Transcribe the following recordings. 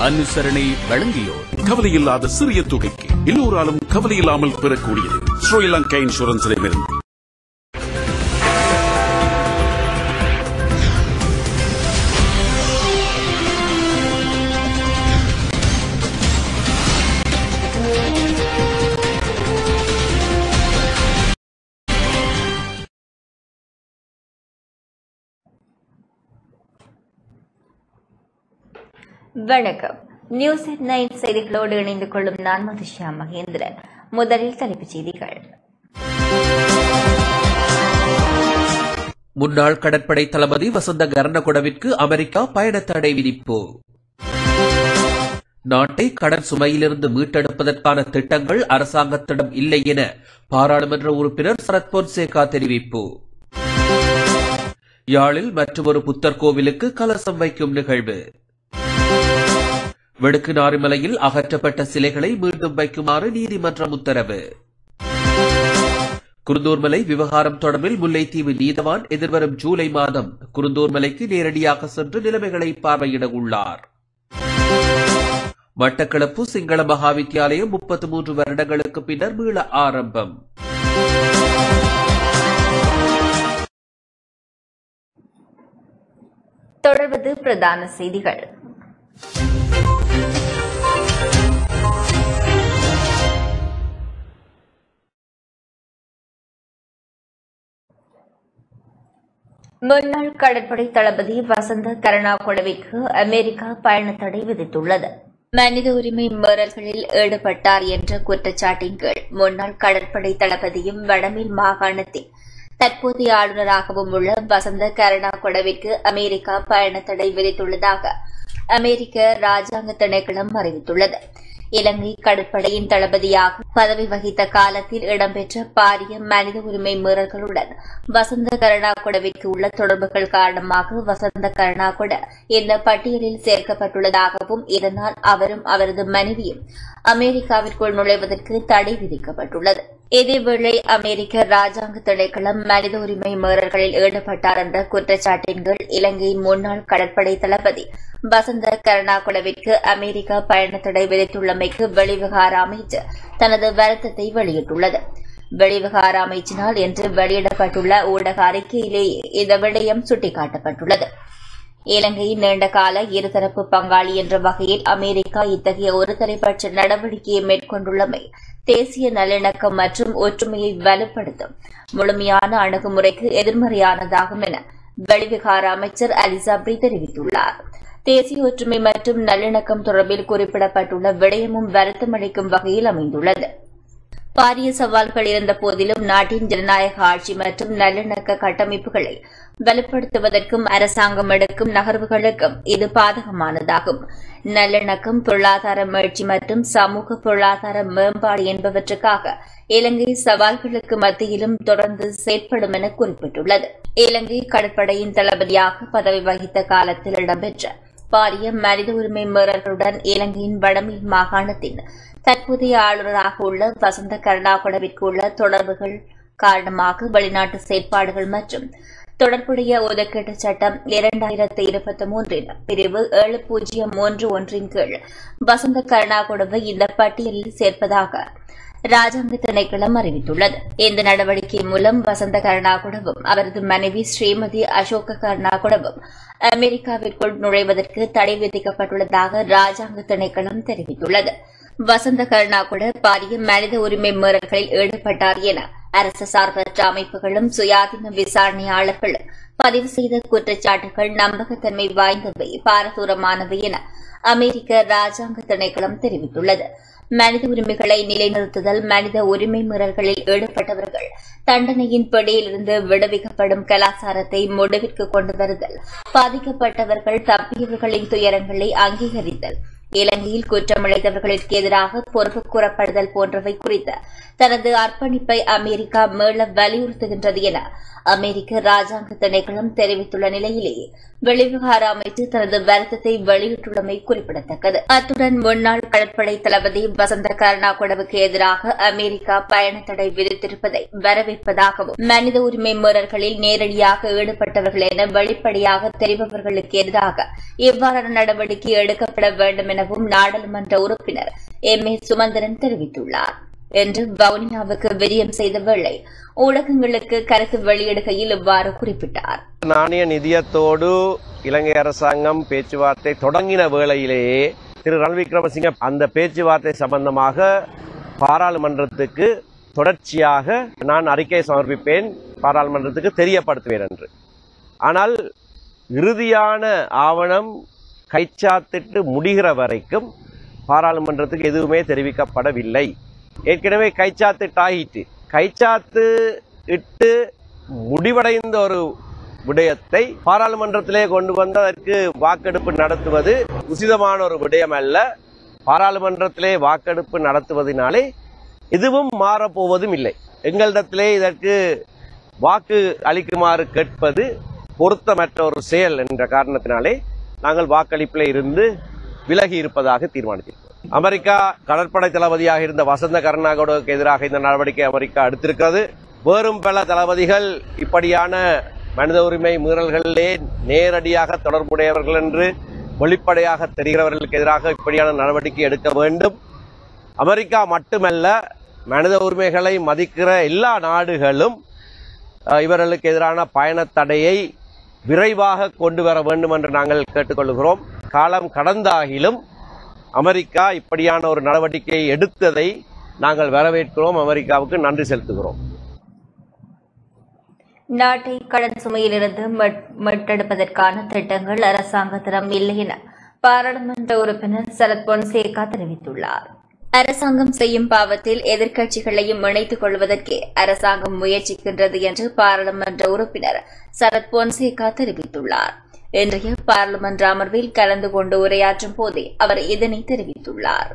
அனுசரணை வழங்கியோர் கவலையில்லாத சிறிய தொகைக்கு எல்லோராலும் கவலையில்லாமல் பெறக்கூடியது ஸ்ரீலங்கா இன்சூரன்ஸிடமிருந்து வணக்கம் நியூஸ் அட் நைன் செய்திகளோடு இணைந்து கொள்ளும் நான் மதுஷா மகேந்திரன் முதலில் தலைப்புச் செய்திகள் முன்னாள் கடற்படை தளபதி வசந்த கர்ணகுடவிற்கு அமெரிக்கா பயண தடை விதிப்பு நாட்டை கடன் சுமையிலிருந்து மீட்டெடுப்பதற்கான திட்டங்கள் அரசாங்கத்திடம் இல்லை என பாராளுமன்ற உறுப்பினர் சரத் பொன்சேகா தெரிவிப்பு யாழில் மற்றொரு புத்தர் கோவிலுக்கு கலசம் வைக்கும் நிகழ்வு வெடுக்கு நாரிமலையில் அகற்றப்பட்ட சிலைகளை மீண்டும் வைக்குமாறு நீதிமன்றம் உத்தரவு குருந்தூர்மலை விவகாரம் தொடர்பில் முல்லைத்தீவு நீதவான் எதிர்வரும் ஜூலை மாதம் குருந்தூர்மலைக்கு நேரடியாக சென்று நிலைமைகளை பார்வையிட உள்ளார் மட்டக்களப்பு சிங்கள மகாவித்தியாலயம் முப்பத்தி மூன்று வருடங்களுக்கு பின்னர் மீள ஆரம்பம் தொடர்வது பிரதான செய்திகள் முன்னாள் கடற்படை தளபதி வசந்த கருணாகுடவிற்கு அமெரிக்கா பயண தடை விதித்துள்ளது மனித உரிமை மீறல்களில் ஈடுபட்டார் என்ற குற்றச்சாட்டின் கீழ் முன்னாள் கடற்படை தளபதியும் வடமேல் மாகாணத்தின் தற்போதைய ஆளுநராகவும் உள்ள வசந்த கருணாகுடவிற்கு அமெரிக்கா பயண தடை விதித்துள்ளதாக அமெரிக்க ராஜாங்க திணைக்களம் அறிவித்துள்ளது இலங்கை கடற்படையின் தளபதியாக பதவி வகித்த காலத்தில் இடம்பெற்ற பாரிய மனித உரிமை மீறல்களுடன் வசந்த கருணாகுடவிற்கு உள்ள தொடர்புகள் காரணமாக வசந்த கருணாகுட இந்த பட்டியலில் சேர்க்கப்பட்டுள்ளதாகவும் இதனால் அவரும் அவரது மனைவியும் அமெரிக்காவிற்குள் நுழைவதற்கு தடை விதிக்கப்பட்டுள்ளது இதேவேளை அமெரிக்க ராஜாங்க திணைக்களம் மனித உரிமை மீறல்களில் ஈடுபட்டார் என்ற குற்றச்சாட்டின் கீழ் இலங்கையின் முன்னாள் கடற்படை தளபதி வசந்த கருணாகுடவிற்கு அமெரிக்கா பயண தடை விதித்துள்ளமைக்கு வெளிவிவகார அமைச்சர் தனது வருத்தத்தை வெளியிட்டுள்ளது வெளிவிவகார அமைச்சினால் இன்று வெளியிடப்பட்டுள்ள ஊடக அறிக்கையிலேயே இந்த விடயம் சுட்டிக்காட்டப்பட்டுள்ளது இலங்கையின் நீண்டகால இருதரப்பு பங்காளி என்ற வகையில் அமெரிக்கா இத்தகைய ஒருதலைப்பட்ச நடவடிக்கையை மேற்கொண்டுள்ளமை தேசிய நல்லிணக்கம் மற்றும் ஒற்றுமையை வலுப்படுத்தும் முழுமையான அணுகுமுறைக்கு எதிர்மறையானதாகும் என வெளிவிகார அமைச்சர் அலிசாப்ரி தெரிவித்துள்ளார் தேசிய ஒற்றுமை மற்றும் நல்லிணக்கம் தொடர்பில் குறிப்பிடப்பட்டுள்ள விடயமும் வருத்தமளிக்கும் வகையில் அமைந்துள்ளது பாரிய சவால்கள் இருந்த போதிலும் நாட்டின் ஜனநாயக ஆட்சி மற்றும் நல்லிணக்க கட்டமைப்புகளை வலுப்படுத்துவதற்கும் அரசாங்கம் எடுக்கும் நகர்வுகளுக்கும் இது பாதகமானதாகும் நல்லிணக்கம் பொருளாதார மீழ்ச்சி மற்றும் சமூக பொருளாதார மேம்பாடு என்பவற்றுக்காக இலங்கை சவால்களுக்கு மத்தியிலும் தொடர்ந்து செயற்படும் என குறிப்பிட்டுள்ளது இலங்கை கடற்படையின் தளபதியாக பதவி வகித்த காலத்தில் இடம்பெற்ற பாரிய மனித உரிமை மீறல்களுடன் இலங்கையின் வடமேல் மாகாணத்தின் தற்போதைய ஆளுநராக உள்ள வசந்த கருணாகுடவிற்கு உள்ள தொடர்புகள் காரணமாக வெளிநாட்டு செயற்பாடுகள் மற்றும் தொடர்புடைய ஒதுக்கீட்டு சட்டம் இரண்டாயிரத்தி இருபத்தி மூன்றின் பிரிவு ஏழு பூஜ்ஜியம் மூன்று ஒன்றின் கீழ் வசந்த கருணாகுடவை இந்த பட்டியலில் சேர்ப்பதாக ராஜாங்க திணைக்களம் அறிவித்துள்ளது இந்த நடவடிக்கை மூலம் வசந்த கருணாகுடவும் அவரது மனைவி ஸ்ரீமதி அசோக கருணாகுடவும் அமெரிக்காவிற்குள் நுழைவதற்கு தடை விதிக்கப்பட்டுள்ளதாக ராஜாங்க திணைக்களம் தெரிவித்துள்ளது வசந்த கருணாகுட பாரிய மனித உரிமை மீறல்களில் ஈடுபட்டார் என அரசு சார்பற்ற அமைப்புகளும் சுயாதீன விசாரணையாளர்களும் பதிவு செய்த குற்றச்சாட்டுகள் நம்பகத்தன்மை வாய்ந்தவை பாரதூரமானவை என அமெரிக்க ராஜாங்க திணைக்களம் தெரிவித்துள்ளது மனித உரிமைகளை நிலைநிறுத்துதல் மனித உரிமை மீறல்களில் ஈடுபட்டவர்கள் தண்டனையின் பிடியிலிருந்து விடுவிக்கப்படும் கலாச்சாரத்தை முடிவிற்கு கொண்டு வருதல் பாதிக்கப்பட்டவர்கள் தப்பியவர்களின் துயரங்களை அங்கீகரித்தல் இலங்கையில் குற்றமிழைத்தவர்களுக்கு எதிராக பொறுப்பு கூறப்படுதல் போன்றவை குறித்த தனது அர்ப்பணிப்பை அமெரிக்கா மீள வலியுறுத்துகின்றது என அமெரிக்க ராஜாங்க திணைக்களம் தெரிவித்துள்ள நிலையிலேயே வெளிவிவகார அமைச்சு தனது வருத்தத்தை வெளியிட்டுள்ளமை குறிப்பிடத்தக்கது அத்துடன் முன்னாள் கடற்படை தளபதி வசந்த கருணாகுடவுக்கு எதிராக அமெரிக்கா பயண தடை விதித்திருப்பதை வரவேற்பதாகவும் மனித உரிமை மீறல்களில் நேரடியாக ஈடுபட்டவர்கள் என வெளிப்படையாக தெரிபவர்களுக்கு எதிராக இவ்வாறான நடவடிக்கை எடுக்கப்பட வேண்டும் எனவும் நாடாளுமன்ற உறுப்பினர் எம் ஏ சுமந்திரன் தெரிவித்துள்ளார் என்று வவுனியாவுக்கு விஜயம் செய்த வேளை ஊடகங்களுக்கு கருத்து வெளியிடுகையில் இவ்வாறு குறிப்பிட்டார் நாணய நிதியத்தோடு இலங்கை அரசாங்கம் பேச்சுவார்த்தை தொடங்கின வேளையிலேயே திரு ரணில் விக்ரமசிங்க அந்த பேச்சுவார்த்தை சம்பந்தமாக பாராளுமன்றத்துக்கு தொடர்ச்சியாக நான் அறிக்கை சமர்ப்பிப்பேன் பாராளுமன்றத்துக்கு தெரியப்படுத்துவேன் என்று ஆனால் இறுதியான ஆவணம் கைச்சாத்திட்டு முடிகிற வரைக்கும் பாராளுமன்றத்துக்கு எதுவுமே தெரிவிக்கப்படவில்லை ஏற்கனவே கைச்சாத்திட்டாயிட்டு கைச்சாத்து இட்டு முடிவடைந்த ஒரு விடயத்தை பாராளுமன்றத்திலே கொண்டு வந்து அதற்கு வாக்கெடுப்பு நடத்துவது உசிதமான ஒரு விடயம் அல்ல பாராளுமன்றத்திலே வாக்கெடுப்பு நடத்துவதனாலே எதுவும் மாறப்போவதும் இல்லை எங்களிடத்திலே இதற்கு வாக்கு அளிக்குமாறு கேட்பது பொருத்தமற்ற ஒரு செயல் என்ற காரணத்தினாலே நாங்கள் வாக்களிப்பில் இருந்து விலகி இருப்பதாக தீர்மானித்திருக்கிறோம் அமெரிக்கா கடற்படை தளபதியாக இருந்த வசந்த கருணாகோடுக்கு எதிராக இந்த நடவடிக்கை அமெரிக்கா எடுத்திருக்கிறது வேறும் பல தளபதிகள் இப்படியான மனித உரிமை மீறல்களிலே நேரடியாக தொடர்புடையவர்கள் என்று வெளிப்படையாக தெரிகிறவர்களுக்கு எதிராக இப்படியான நடவடிக்கை எடுக்க வேண்டும் அமெரிக்கா மட்டுமல்ல மனித உரிமைகளை மதிக்கிற எல்லா நாடுகளும் அஹ், இவர்களுக்கு எதிரான பயணத் தடையை விரைவாக கொண்டு வர வேண்டும் என்று நாங்கள் கேட்டுக்கொள்கிறோம் காலம் கடந்தாகிலும் அமெரிக்கா இப்படியான ஒரு நடவடிக்கையை எடுத்ததை நாங்கள் வரவேற்கிறோம் அமெரிக்காவுக்கு நன்றி செலுத்துகிறோம் நாட்டை கடன் சுமையிலிருந்து மீட்- மீட்டெடுப்பதற்கான திட்டங்கள் அரசாங்கத்திடம் இல்லை என பாராளுமன்ற உறுப்பினர் சரத் பொன்சேகா தெரிவித்துள்ளார் அரசாங்கம் செய்யும் பாவத்தில் எதிர்க்கட்சிகளையும் இணைத்துக் கொள்வதற்கே அரசாங்கம் முயற்சிக்கின்றது என்று பாராளுமன்ற உறுப்பினர் சரத் பொன்சேகா தெரிவித்துள்ளார் இன்றைய பாராளுமன்ற அமர்வில் கலந்து கொண்டு உரையாற்றும் போதே அவர் இதனை தெரிவித்துள்ளார்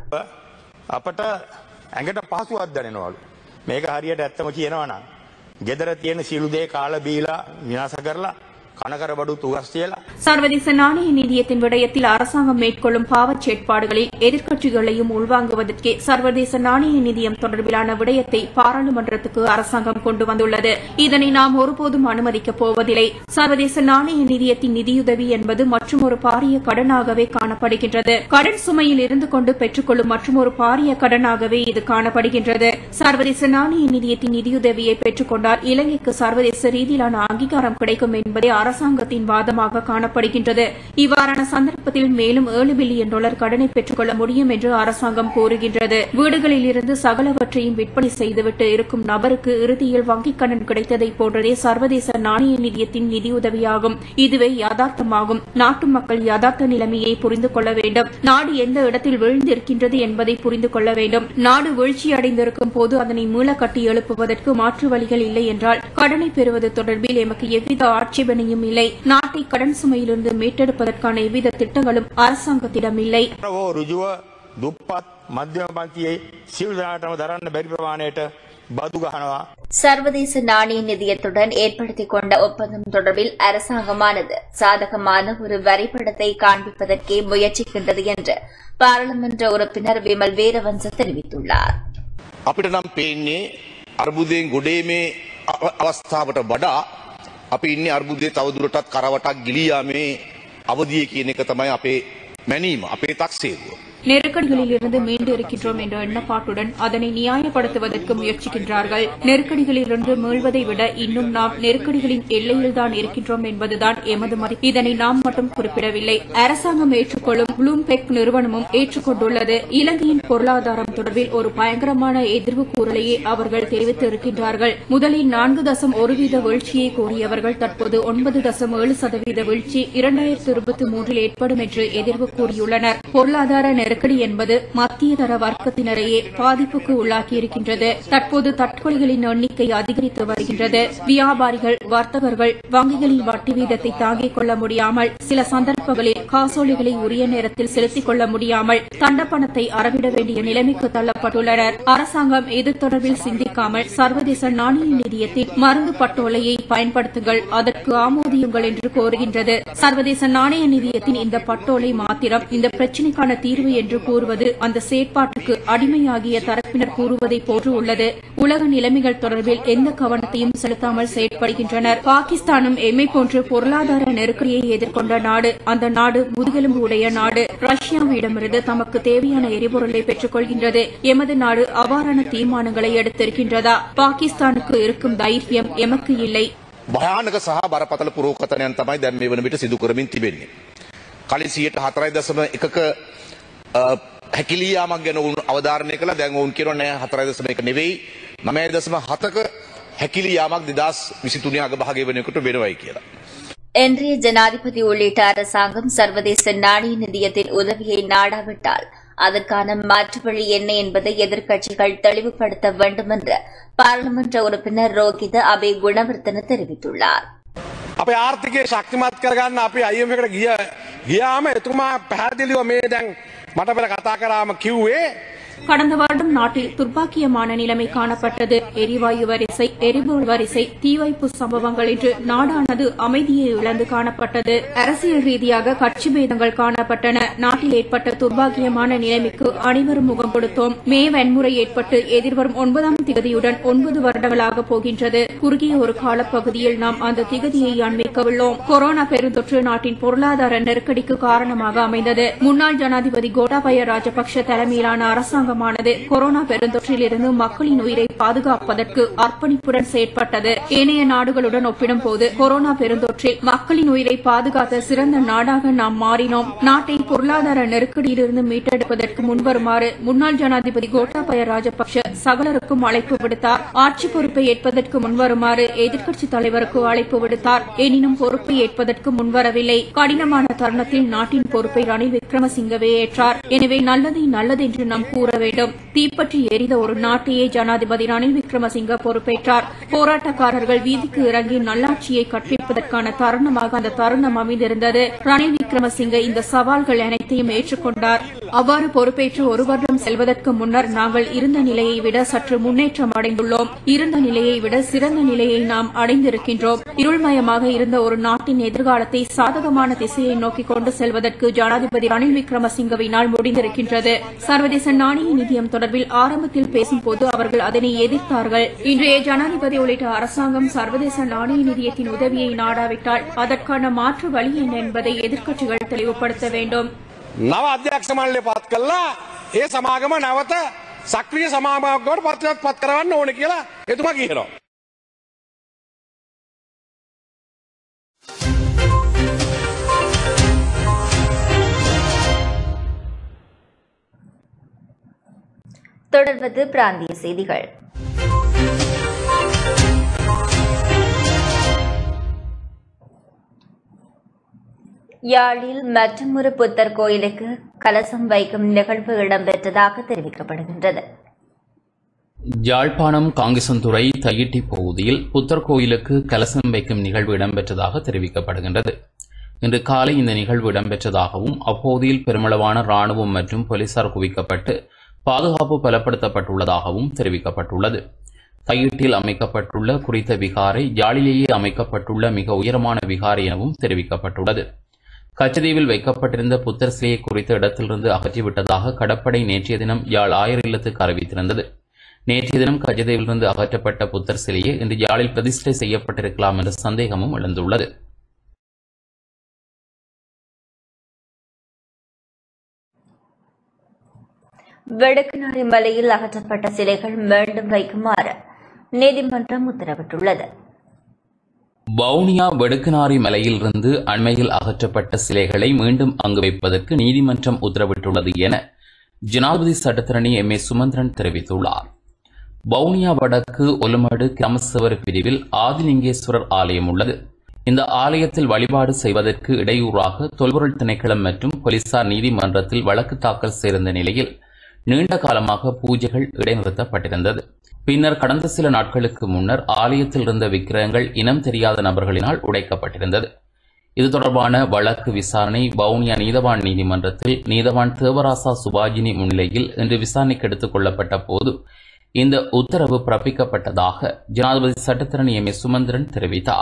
අපට ඇඟට පහසුවත් දැනෙනවලු. මේක හරියට ඇත්තම කියනවනම්. ගෙදර තියෙන සියලු දේ කාල බීලා විනාශ කරලා කනකර බඩු තුගස් කියලා சர்வதேச நாணய நிதியத்தின் விடயத்தில் அரசாங்கம் மேற்கொள்ளும் பாவச் செயற்பாடுகளில் எதிர்க்கட்சிகளையும் உள்வாங்குவதற்கே சர்வதேச நாணய நிதியம் தொடர்பிலான விடயத்தை பாராளுமன்றத்துக்கு அரசாங்கம் கொண்டு வந்துள்ளது இதனை நாம் ஒருபோதும் அனுமதிக்கப் போவதில்லை சர்வதேச நாணய நிதியத்தின் நிதியுதவி என்பது மற்றுமொரு பாரிய கடனாகவே காணப்படுகின்றது கடன் சுமையில் இருந்து கொண்டு பெற்றுக்கொள்ளும் மற்றுமொரு பாரிய கடனாகவே இது காணப்படுகின்றது சர்வதேச நாணய நிதியத்தின் நிதியுதவியை பெற்றுக்கொண்டால் இலங்கைக்கு சர்வதேச ரீதியிலான அங்கீகாரம் கிடைக்கும் என்பதே அரசாங்கத்தின் வாதமாக காணப்படுகின்றது இவ்வாறான சந்தர்ப்பத்தில் மேலும் ஏழு பில்லியன் டாலர் கடனை பெற்றுக்கொள்ள முடியும் என்று அரசாங்கம் கூறுகின்றது வீடுகளில் இருந்து சகலவற்றையும் விற்பனை செய்துவிட்டு இருக்கும் நபருக்கு இறுதியில் வங்கிக் கடன் கிடைத்ததை போன்றதே சர்வதேச நாணய நிதியத்தின் நிதியுதவியாகும் இதுவே யாதார்த்தமாகும் நாட்டு மக்கள் யதார்த்த நிலைமையை புரிந்து கொள்ள வேண்டும் நாடு எந்த இடத்தில் வீழ்ந்திருக்கின்றது என்பதை புரிந்து கொள்ள வேண்டும் நாடு வீழ்ச்சியடைந்திருக்கும் போது அதனை மீள கட்டி எழுப்புவதற்கு மாற்று வழிகள் இல்லை என்றால் கடனை பெறுவது தொடர்பில் எமக்கு எவ்வித ஆட்சேபனையும் இல்லை நாட்டை கடன் சுமையிலிருந்து மீட்டெடுப்பதற்கான எவ்வித திட்டங்களும் அரசாங்கத்திடம் இல்லை ඕ රුජුව දුප්පත් මධ්‍යම පන්තියේ සිල් දනාටම දරන්න බැරි ප්‍රමාණයට බදු ගහනවා சர்வதேச நாணய நிதியத்துடன் ஏற்படுத்திக் கொண்ட ஒப்பந்தம் தொடர்பில் அரசாங்கமானது சாதகமான ஒரு வரைபடத்தை காண்பிப்பதற்கே முயற்சிக்கின்றது என்று பாராளுமன்ற உறுப்பினர் விமல் வீரவன்ச தெரிவித்துள்ளார் අපිට නම් පේන්නේ අර්බුදයෙන් ගොඩේමේ අව- අවස්ථාවට වඩා අපි ඉන්නේ අර්බුදය තවදුරටත් කරවටක් ගිලියාමේ අවදිය කියන එක තමයි අපේ මැනීම අපේ තක්සේරුව. நெருக்கடிகளில் இருந்து மீண்டு இருக்கின்றோம் என்ற எண்ணப்பாட்டுடன் அதனை நியாயப்படுத்துவதற்கு முயற்சிக்கின்றார்கள் நெருக்கடிகளிலிருந்து மீள்வதை விட இன்னும் நாம் நெருக்கடிகளின் எல்லையில்தான் இருக்கின்றோம் என்பதுதான் எமது மதிப்பு இதனை நாம் மட்டும் குறிப்பிடவில்லை அரசாங்கம் ஏற்றுக்கொள்ளும் ப்ளூம்பெக் நிறுவனமும் ஏற்றுக்கொண்டுள்ளது இலங்கையின் பொருளாதாரம் தொடர்பில் ஒரு பயங்கரமான எதிர்வு கூறலையே அவர்கள் தெரிவித்து இருக்கின்றார்கள் முதலில் நான்கு தசம் ஒரு வீத வீழ்ச்சியை கூறியவர்கள் தற்போது ஒன்பது தசம் ஏழு சதவீத வீழ்ச்சி இரண்டாயிரத்து இருபத்தி மூன்றில் ஏற்படும் என்று எதிர்வு கூறியுள்ளனர் பொருளாதார நெருக்கடி என்பது மத்திய தர வர்க்கத்தினரையே பாதிப்புக்கு உள்ளாக்கியிருக்கின்றது தற்போது தற்கொலைகளின் எண்ணிக்கை அதிகரித்து வருகின்றது வியாபாரிகள் வர்த்தகர்கள் வங்கிகளின் வட்டி வீதத்தை தாங்கிக் கொள்ள முடியாமல் சில சந்தர்ப்பங்களில் காசோலைகளை உரிய நேரத்தில் செலுத்திக் கொள்ள முடியாமல் தண்டப்பணத்தை அறவிட வேண்டிய நிலைமைக்கு தள்ளப்பட்டுள்ளனர் அரசாங்கம் இது தொடர்பில் சிந்திக்காமல் சர்வதேச நாணய நிதியத்தின் மருந்து பட்டோலையை பயன்படுத்துங்கள் அதற்கு ஆமோதி அனுமதியுங்கள் என்று கோருகின்றது சர்வதேச நாணய நிதியத்தின் இந்த பட்டோலை மாத்திரம் இந்த பிரச்சினைக்கான தீர்வு என்று கூறுவது அந்த செயற்பாட்டுக்கு அடிமையாகிய தரப்பினர் கூறுவதை போன்று உள்ளது உலக நிலைமைகள் தொடர்பில் எந்த கவனத்தையும் செலுத்தாமல் செயற்படுகின்றனர் பாகிஸ்தானும் எம்மை போன்று பொருளாதார நெருக்கடியை எதிர்கொண்ட நாடு அந்த நாடு முதுகெலும்பு உடைய நாடு ரஷ்யாவிடமிருந்து தமக்கு தேவையான எரிபொருளை பெற்றுக் கொள்கின்றது எமது நாடு அவ்வாறான தீர்மானங்களை எடுத்திருக்கின்றதா பாகிஸ்தானுக்கு இருக்கும் தைரியம் எமக்கு இல்லை භයානක සහ බරපතල පුරෝකතනයන් තමයි දැන් මේ වන විට සිදු කරමින් තිබෙන්නේ. කලින් සියයට හතරයි දසම එකක අ, හැකිලියාමක් ගැන ඔවුන් අවධාරණය කළ දැන් ඔවුන් කියනවා නෑ හතරයි දසම එක නෙවෙයි නමය දසම හතක හැකිලියාමක් දෙදස් විසිතුනය අග භාගය වනකට වෙනවයි කියලා. இன்றைய ஜனாதிபதி உள்ளிட்ட அரசாங்கம் சர்வதேச நாணய நிதியத்தின் உதவியை நாடாவிட்டால் அதற்கான மாற்று வழி என்ன என்பதை எதிர்க்கட்சிகள் தெளிவுபடுத்த வேண்டும் என்று பாராளுமன்ற உறுப்பினர் ரோகித அபே குணவர்த்தன தெரிவித்துள்ளார் අපේ ආර්ථිකය ශක්තිමත් කරගන්න අපි අයම එකට ගිය ගියාම එතුමා පැහැදිලිව මේ දැන් මට පෙර කතා කරාම කිව්වේ கடந்த வருடம் நாட்டில் துர்ப்பாக்கியமான நிலைமை காணப்பட்டது எரிவாயு வரிசை எரிபொருள் வரிசை தீவைப்பு சம்பவங்கள் என்று நாடானது அமைதியை இழந்து காணப்பட்டது அரசியல் ரீதியாக கட்சி பேதங்கள் காணப்பட்டன நாட்டில் ஏற்பட்ட துர்பாக்கியமான நிலைமைக்கு அனைவரும் முகம் கொடுத்தோம் மே வன்முறை ஏற்பட்டு எதிர்வரும் ஒன்பதாம் திகதியுடன் ஒன்பது வருடங்களாக போகின்றது குறுகிய ஒரு காலப்பகுதியில் நாம் அந்த திகதியை அண்மிக்கவுள்ளோம் கொரோனா பெருந்தொற்று நாட்டின் பொருளாதார நெருக்கடிக்கு காரணமாக அமைந்தது முன்னாள் ஜனாதிபதி கோட்டாபய ராஜபக்ஷ தலைமையிலான அரசாங்கமானது கொரோனா பெருந்தொற்றிலிருந்து மக்களின் உயிரை பாதுகாப்பதற்கு அர்ப்பணிப்புடன் செயற்பட்டது ஏனைய நாடுகளுடன் ஒப்பிடும்போது கொரோனா பெருந்தொற்றில் மக்களின் உயிரை பாதுகாத்த சிறந்த நாடாக நாம் மாறினோம் நாட்டை பொருளாதார நெருக்கடியிலிருந்து மீட்டெடுப்பதற்கு முன்வருமாறு முன்னாள் ஜனாதிபதி கோட்டாபய ராஜபக்ஷ சகலருக்கும் அழைப்பு விடுத்தார் ஆட்சி பொறுப்பை ஏற்பதற்கு முன்வருமாறு எதிர்க்கட்சித் தலைவருக்கு அழைப்பு விடுத்தார் எனினும் பொறுப்பை ஏற்பதற்கு முன்வரவில்லை கடினமான தருணத்தில் நாட்டின் பொறுப்பை ரணில் விக்ரமசிங்கவே ஏற்றார் எனவே நல்லதை நல்லதென்று நாம் கூற வேண்டும் தீப்பற்றி எரித ஒரு நாட்டையே ஜனாதிபதி ரணில் விக்ரமசிங்க பொறுப்பேற்றார் போராட்டக்காரர்கள் வீதிக்கு இறங்கி நல்லாட்சியை கற்பிப்பதற்கான தருணமாக அந்த தருணம் அமைந்திருந்தது ரணில் விக்ரமசிங்க இந்த சவால்கள் அனைத்தையும் ஏற்றுக்கொண்டார் அவ்வாறு பொறுப்பேற்று ஒரு வருடம் செல்வதற்கு முன்னர் நாங்கள் இருந்த நிலையை விட சற்று முன்னேற்றம் அடைந்துள்ளோம் இருந்த நிலையை விட சிறந்த நிலையை நாம் அடைந்திருக்கின்றோம் இருள்மயமாக இருந்த ஒரு நாட்டின் எதிர்காலத்தை சாதகமான திசையை நோக்கி கொண்டு செல்வதற்கு ஜனாதிபதி ரணில் விக்ரமசிங்கவினால் முடிந்திருக்கின்றது சர்வதேச நாணய நிதியம் தொடர்பில் ஆரம்பத்தில் பேசும்போது அவர்கள் அதனை எதிர்த்தார்கள் இன்றைய ஜனாதிபதி உள்ளிட்ட அரசாங்கம் சர்வதேச நாணய நிதியத்தின் உதவியை நாடாவிட்டால் அதற்கான மாற்று வழி என்ன என்பதை எதிர்க்கட்சிகள் தெளிவுபடுத்த வேண்டும் නව අධ්‍යක්ෂ මණ්ඩලය පත් කළා ඒ සමාගම නැවත සක්‍රිය සමාගමකට පත්වත් පත් කරවන්න ඕන කියලා එතුමා කියනවා. தொடர்வது பிராந்திய செய்திகள் யாழில் மற்றொரு புத்தர் கோயிலுக்கு கலசம் வைக்கும் நிகழ்வு இடம்பெற்றதாக தெரிவிக்கப்படுகின்றது யாழ்ப்பாணம் காங்கேசன்துறை தையிட்டி பகுதியில் புத்தர் கோயிலுக்கு கலசம் வைக்கும் நிகழ்வு இடம்பெற்றதாக தெரிவிக்கப்படுகின்றது இன்று காலை இந்த நிகழ்வு இடம்பெற்றதாகவும் அப்பகுதியில் பெருமளவான ராணுவம் மற்றும் போலீசார் குவிக்கப்பட்டு பாதுகாப்பு பலப்படுத்தப்பட்டுள்ளதாகவும் தெரிவிக்கப்பட்டுள்ளது தையிட்டில் அமைக்கப்பட்டுள்ள குறித்த விகாரை யாழிலேயே அமைக்கப்பட்டுள்ள மிக உயரமான விகாரை எனவும் தெரிவிக்கப்பட்டுள்ளது கச்சதீவில் வைக்கப்பட்டிருந்த புத்தர் சிலையை குறித்த இடத்திலிருந்து அகற்றிவிட்டதாக கடற்படை நேற்றைய தினம் யாழ் ஆயர் இல்லத்துக்கு அறிவித்திருந்தது நேற்றைய தினம் கஜதீவிலிருந்து அகற்றப்பட்ட புத்தர் சிலையை இன்று யாழில் பிரதிஷ்டை செய்யப்பட்டிருக்கலாம் என்ற சந்தேகமும் எழுந்துள்ளது வெடுக்குநாரி மலையில் அகற்றப்பட்ட சிலைகள் மீண்டும் வைக்குமாறு நீதிமன்றம் உத்தரவிட்டுள்ளது வவுனியா வெடுக்குநாரி மலையிலிருந்து அண்மையில் அகற்றப்பட்ட சிலைகளை மீண்டும் அங்கு வைப்பதற்கு நீதிமன்றம் உத்தரவிட்டுள்ளது என ஜனாதிபதி சட்டத்தரணி எம் ஏ சுமந்திரன் தெரிவித்துள்ளார் வவுனியா வடக்கு ஒலுமடு கிராமசவர் பிரிவில் ஆதிலிங்கேஸ்வரர் ஆலயம் உள்ளது இந்த ஆலயத்தில் வழிபாடு செய்வதற்கு இடையூறாக தொல்பொருள் திணைக்களம் மற்றும் போலீசார் நீதிமன்றத்தில் வழக்கு தாக்கல் செய்திருந்த நிலையில் நீண்ட காலமாக பூஜைகள் இடைநிறுத்தப்பட்டிருந்தது பின்னர் கடந்த சில நாட்களுக்கு முன்னர் ஆலயத்தில் இருந்த விக்கிரகங்கள் இனம் தெரியாத நபர்களினால் உடைக்கப்பட்டிருந்தது இது தொடர்பான வழக்கு விசாரணை வவுனியா நீதவான் நீதிமன்றத்தில் நீதவான் தேவராசா சுபாஜினி முன்னிலையில் இன்று விசாரணைக்கு எடுத்துக் கொள்ளப்பட்ட போது இந்த உத்தரவு பிறப்பிக்கப்பட்டதாக ஜனாதிபதி சட்டத்தரணி எம் ஏ சுமந்திரன் தெரிவித்தார்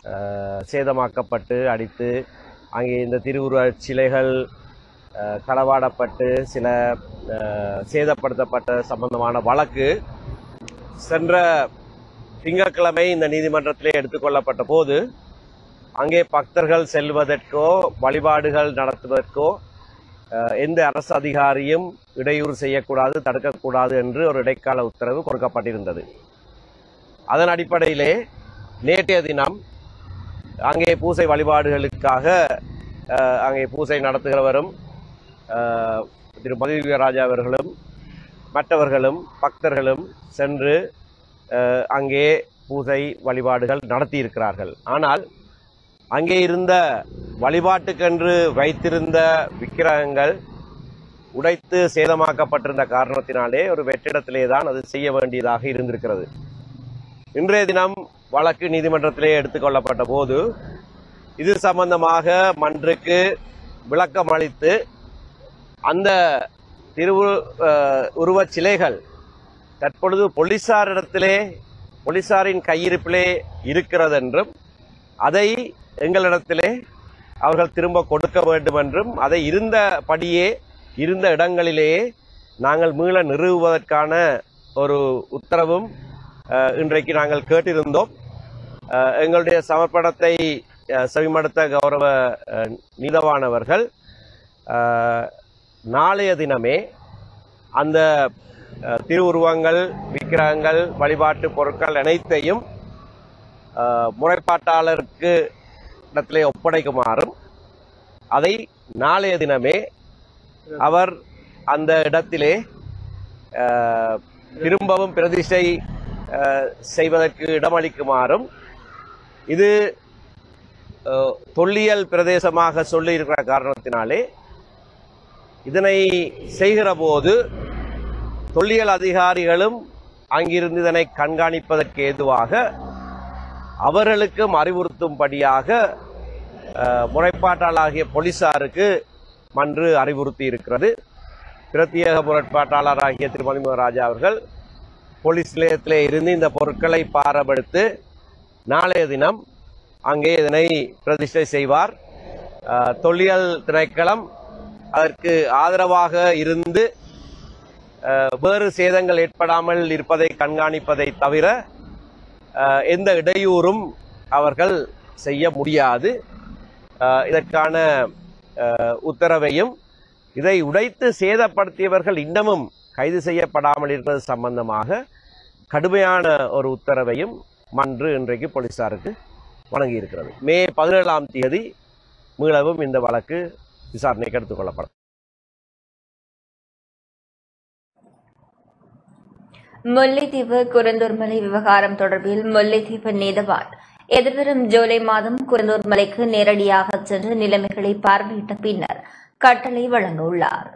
அஹ், சேதமாக்கப்பட்டு அடித்து அங்கே இந்த திருவுருவச் சிலைகள் அஹ், களவாடப்பட்டு சில அஹ், சேதப்படுத்தப்பட்ட சம்பந்தமான வழக்கு சென்ற திங்கட்கிழமை இந்த நீதிமன்றத்திலே எடுத்துக்கொள்ளப்பட்ட போது அங்கே பக்தர்கள் செல்வதற்கோ வழிபாடுகள் நடத்துவதற்கோ அஹ், எந்த அரசு அதிகாரியும் இடையூறு செய்யக்கூடாது தடுக்கக்கூடாது என்று ஒரு இடைக்கால உத்தரவு கொடுக்கப்பட்டிருந்தது அதன் அடிப்படையிலே நேற்றைய தினம் அங்கே பூசை வழிபாடுகளுக்காக அஹ், அங்கே பூசை நடத்துகிறவரும் அஹ், திரு மதுவிராஜா அவர்களும் மற்றவர்களும் பக்தர்களும் சென்று அஹ், அங்கே பூசை வழிபாடுகள் நடத்தியிருக்கிறார்கள் ஆனால் அங்கே இருந்த வழிபாட்டுக்கென்று வைத்திருந்த விக்கிரகங்கள் உடைத்து சேதமாக்கப்பட்டிருந்த காரணத்தினாலே ஒரு வெற்றிடத்திலே தான் அது செய்ய வேண்டியதாக இருந்திருக்கிறது இன்றைய தினம் வழக்கு நீதிமன்றத்திலே எடுத்துக்கொள்ளப்பட்ட போது இது சம்பந்தமாக மன்றுக்கு விளக்கம் அளித்து அந்த திருவு அஹ், உருவச் சிலைகள் தற்பொழுது போலீசாரிடத்திலே போலீசாரின் கையிருப்பிலே இருக்கிறது என்றும் அதை எங்களிடத்திலே அவர்கள் திரும்ப கொடுக்க வேண்டும் என்றும் அதை இருந்தபடியே இருந்த இடங்களிலேயே நாங்கள் மீள நிறுவுவதற்கான ஒரு உத்தரவும் அஹ், இன்றைக்கு நாங்கள் கேட்டிருந்தோம் அஹ், எங்களுடைய சமர்ப்பணத்தை அஹ், செவிமடுத்த கௌரவ அஹ், நீதவானவர்கள் அஹ், நாளைய தினமே அந்த அஹ், திருவுருவங்கள் விக்கிரகங்கள் வழிபாட்டு பொருட்கள் அனைத்தையும் அஹ், முறைப்பாட்டாளருக்கு இடத்திலே ஒப்படைக்குமாறும் அதை நாளைய தினமே அவர் அந்த இடத்திலே அஹ், திரும்பவும் பிரதிஷ்டை அஹ், செய்வதற்கு இடமளிக்குமாறும் இது அஹ், தொல்லியல் பிரதேசமாக சொல்லி இருக்கிற காரணத்தினாலே இதனை செய்கிற போது தொல்லியல் அதிகாரிகளும் அங்கிருந்து இதனை கண்காணிப்பதற்கு ஏதுவாக அவர்களுக்கும் அறிவுறுத்தும்படியாக அஹ், முறைப்பாட்டாளராகிய போலீசாருக்கு மன்று அறிவுறுத்தி இருக்கிறது பிரத்யேக முறைப்பாட்டாளராகிய திருமதி ராஜா அவர்கள் போலீஸ் நிலையத்திலே இருந்து இந்த பொருட்களை பாரப்படுத்து நாளைய தினம் அங்கே இதனை பிரதிஷ்டை செய்வார் அஹ், தொல்லியல் திணைக்களம் அதற்கு ஆதரவாக இருந்து அஹ், வேறு சேதங்கள் ஏற்படாமல் இருப்பதை கண்காணிப்பதை தவிர அஹ், எந்த இடையூறும் அவர்கள் செய்ய முடியாது அஹ், இதற்கான அஹ், உத்தரவையும் இதை உடைத்து சேதப்படுத்தியவர்கள் இன்னமும் கைது செய்யப்படாமல் இருப்பது சம்பந்தமாக கடுமையான ஒரு உத்தரவையும் மன்று இன்றைக்கு போலீசாருக்கு வழங்கியிருக்கிறது மே பதினேழாம் தேதி மீளவும் இந்த வழக்கு விசாரணைக்கு எடுத்துக் கொள்ளப்படும் முல்லைத்தீவு குருந்தூர் மலை விவகாரம் தொடர்பில் முல்லைத்தீவு நீதவான் எதிர்வரும் ஜூலை மாதம் குருந்தூர் மலைக்கு நேரடியாக சென்று நிலைமைகளை பார்வையிட்ட பின்னர் கட்டளை வழங்க உள்ளார்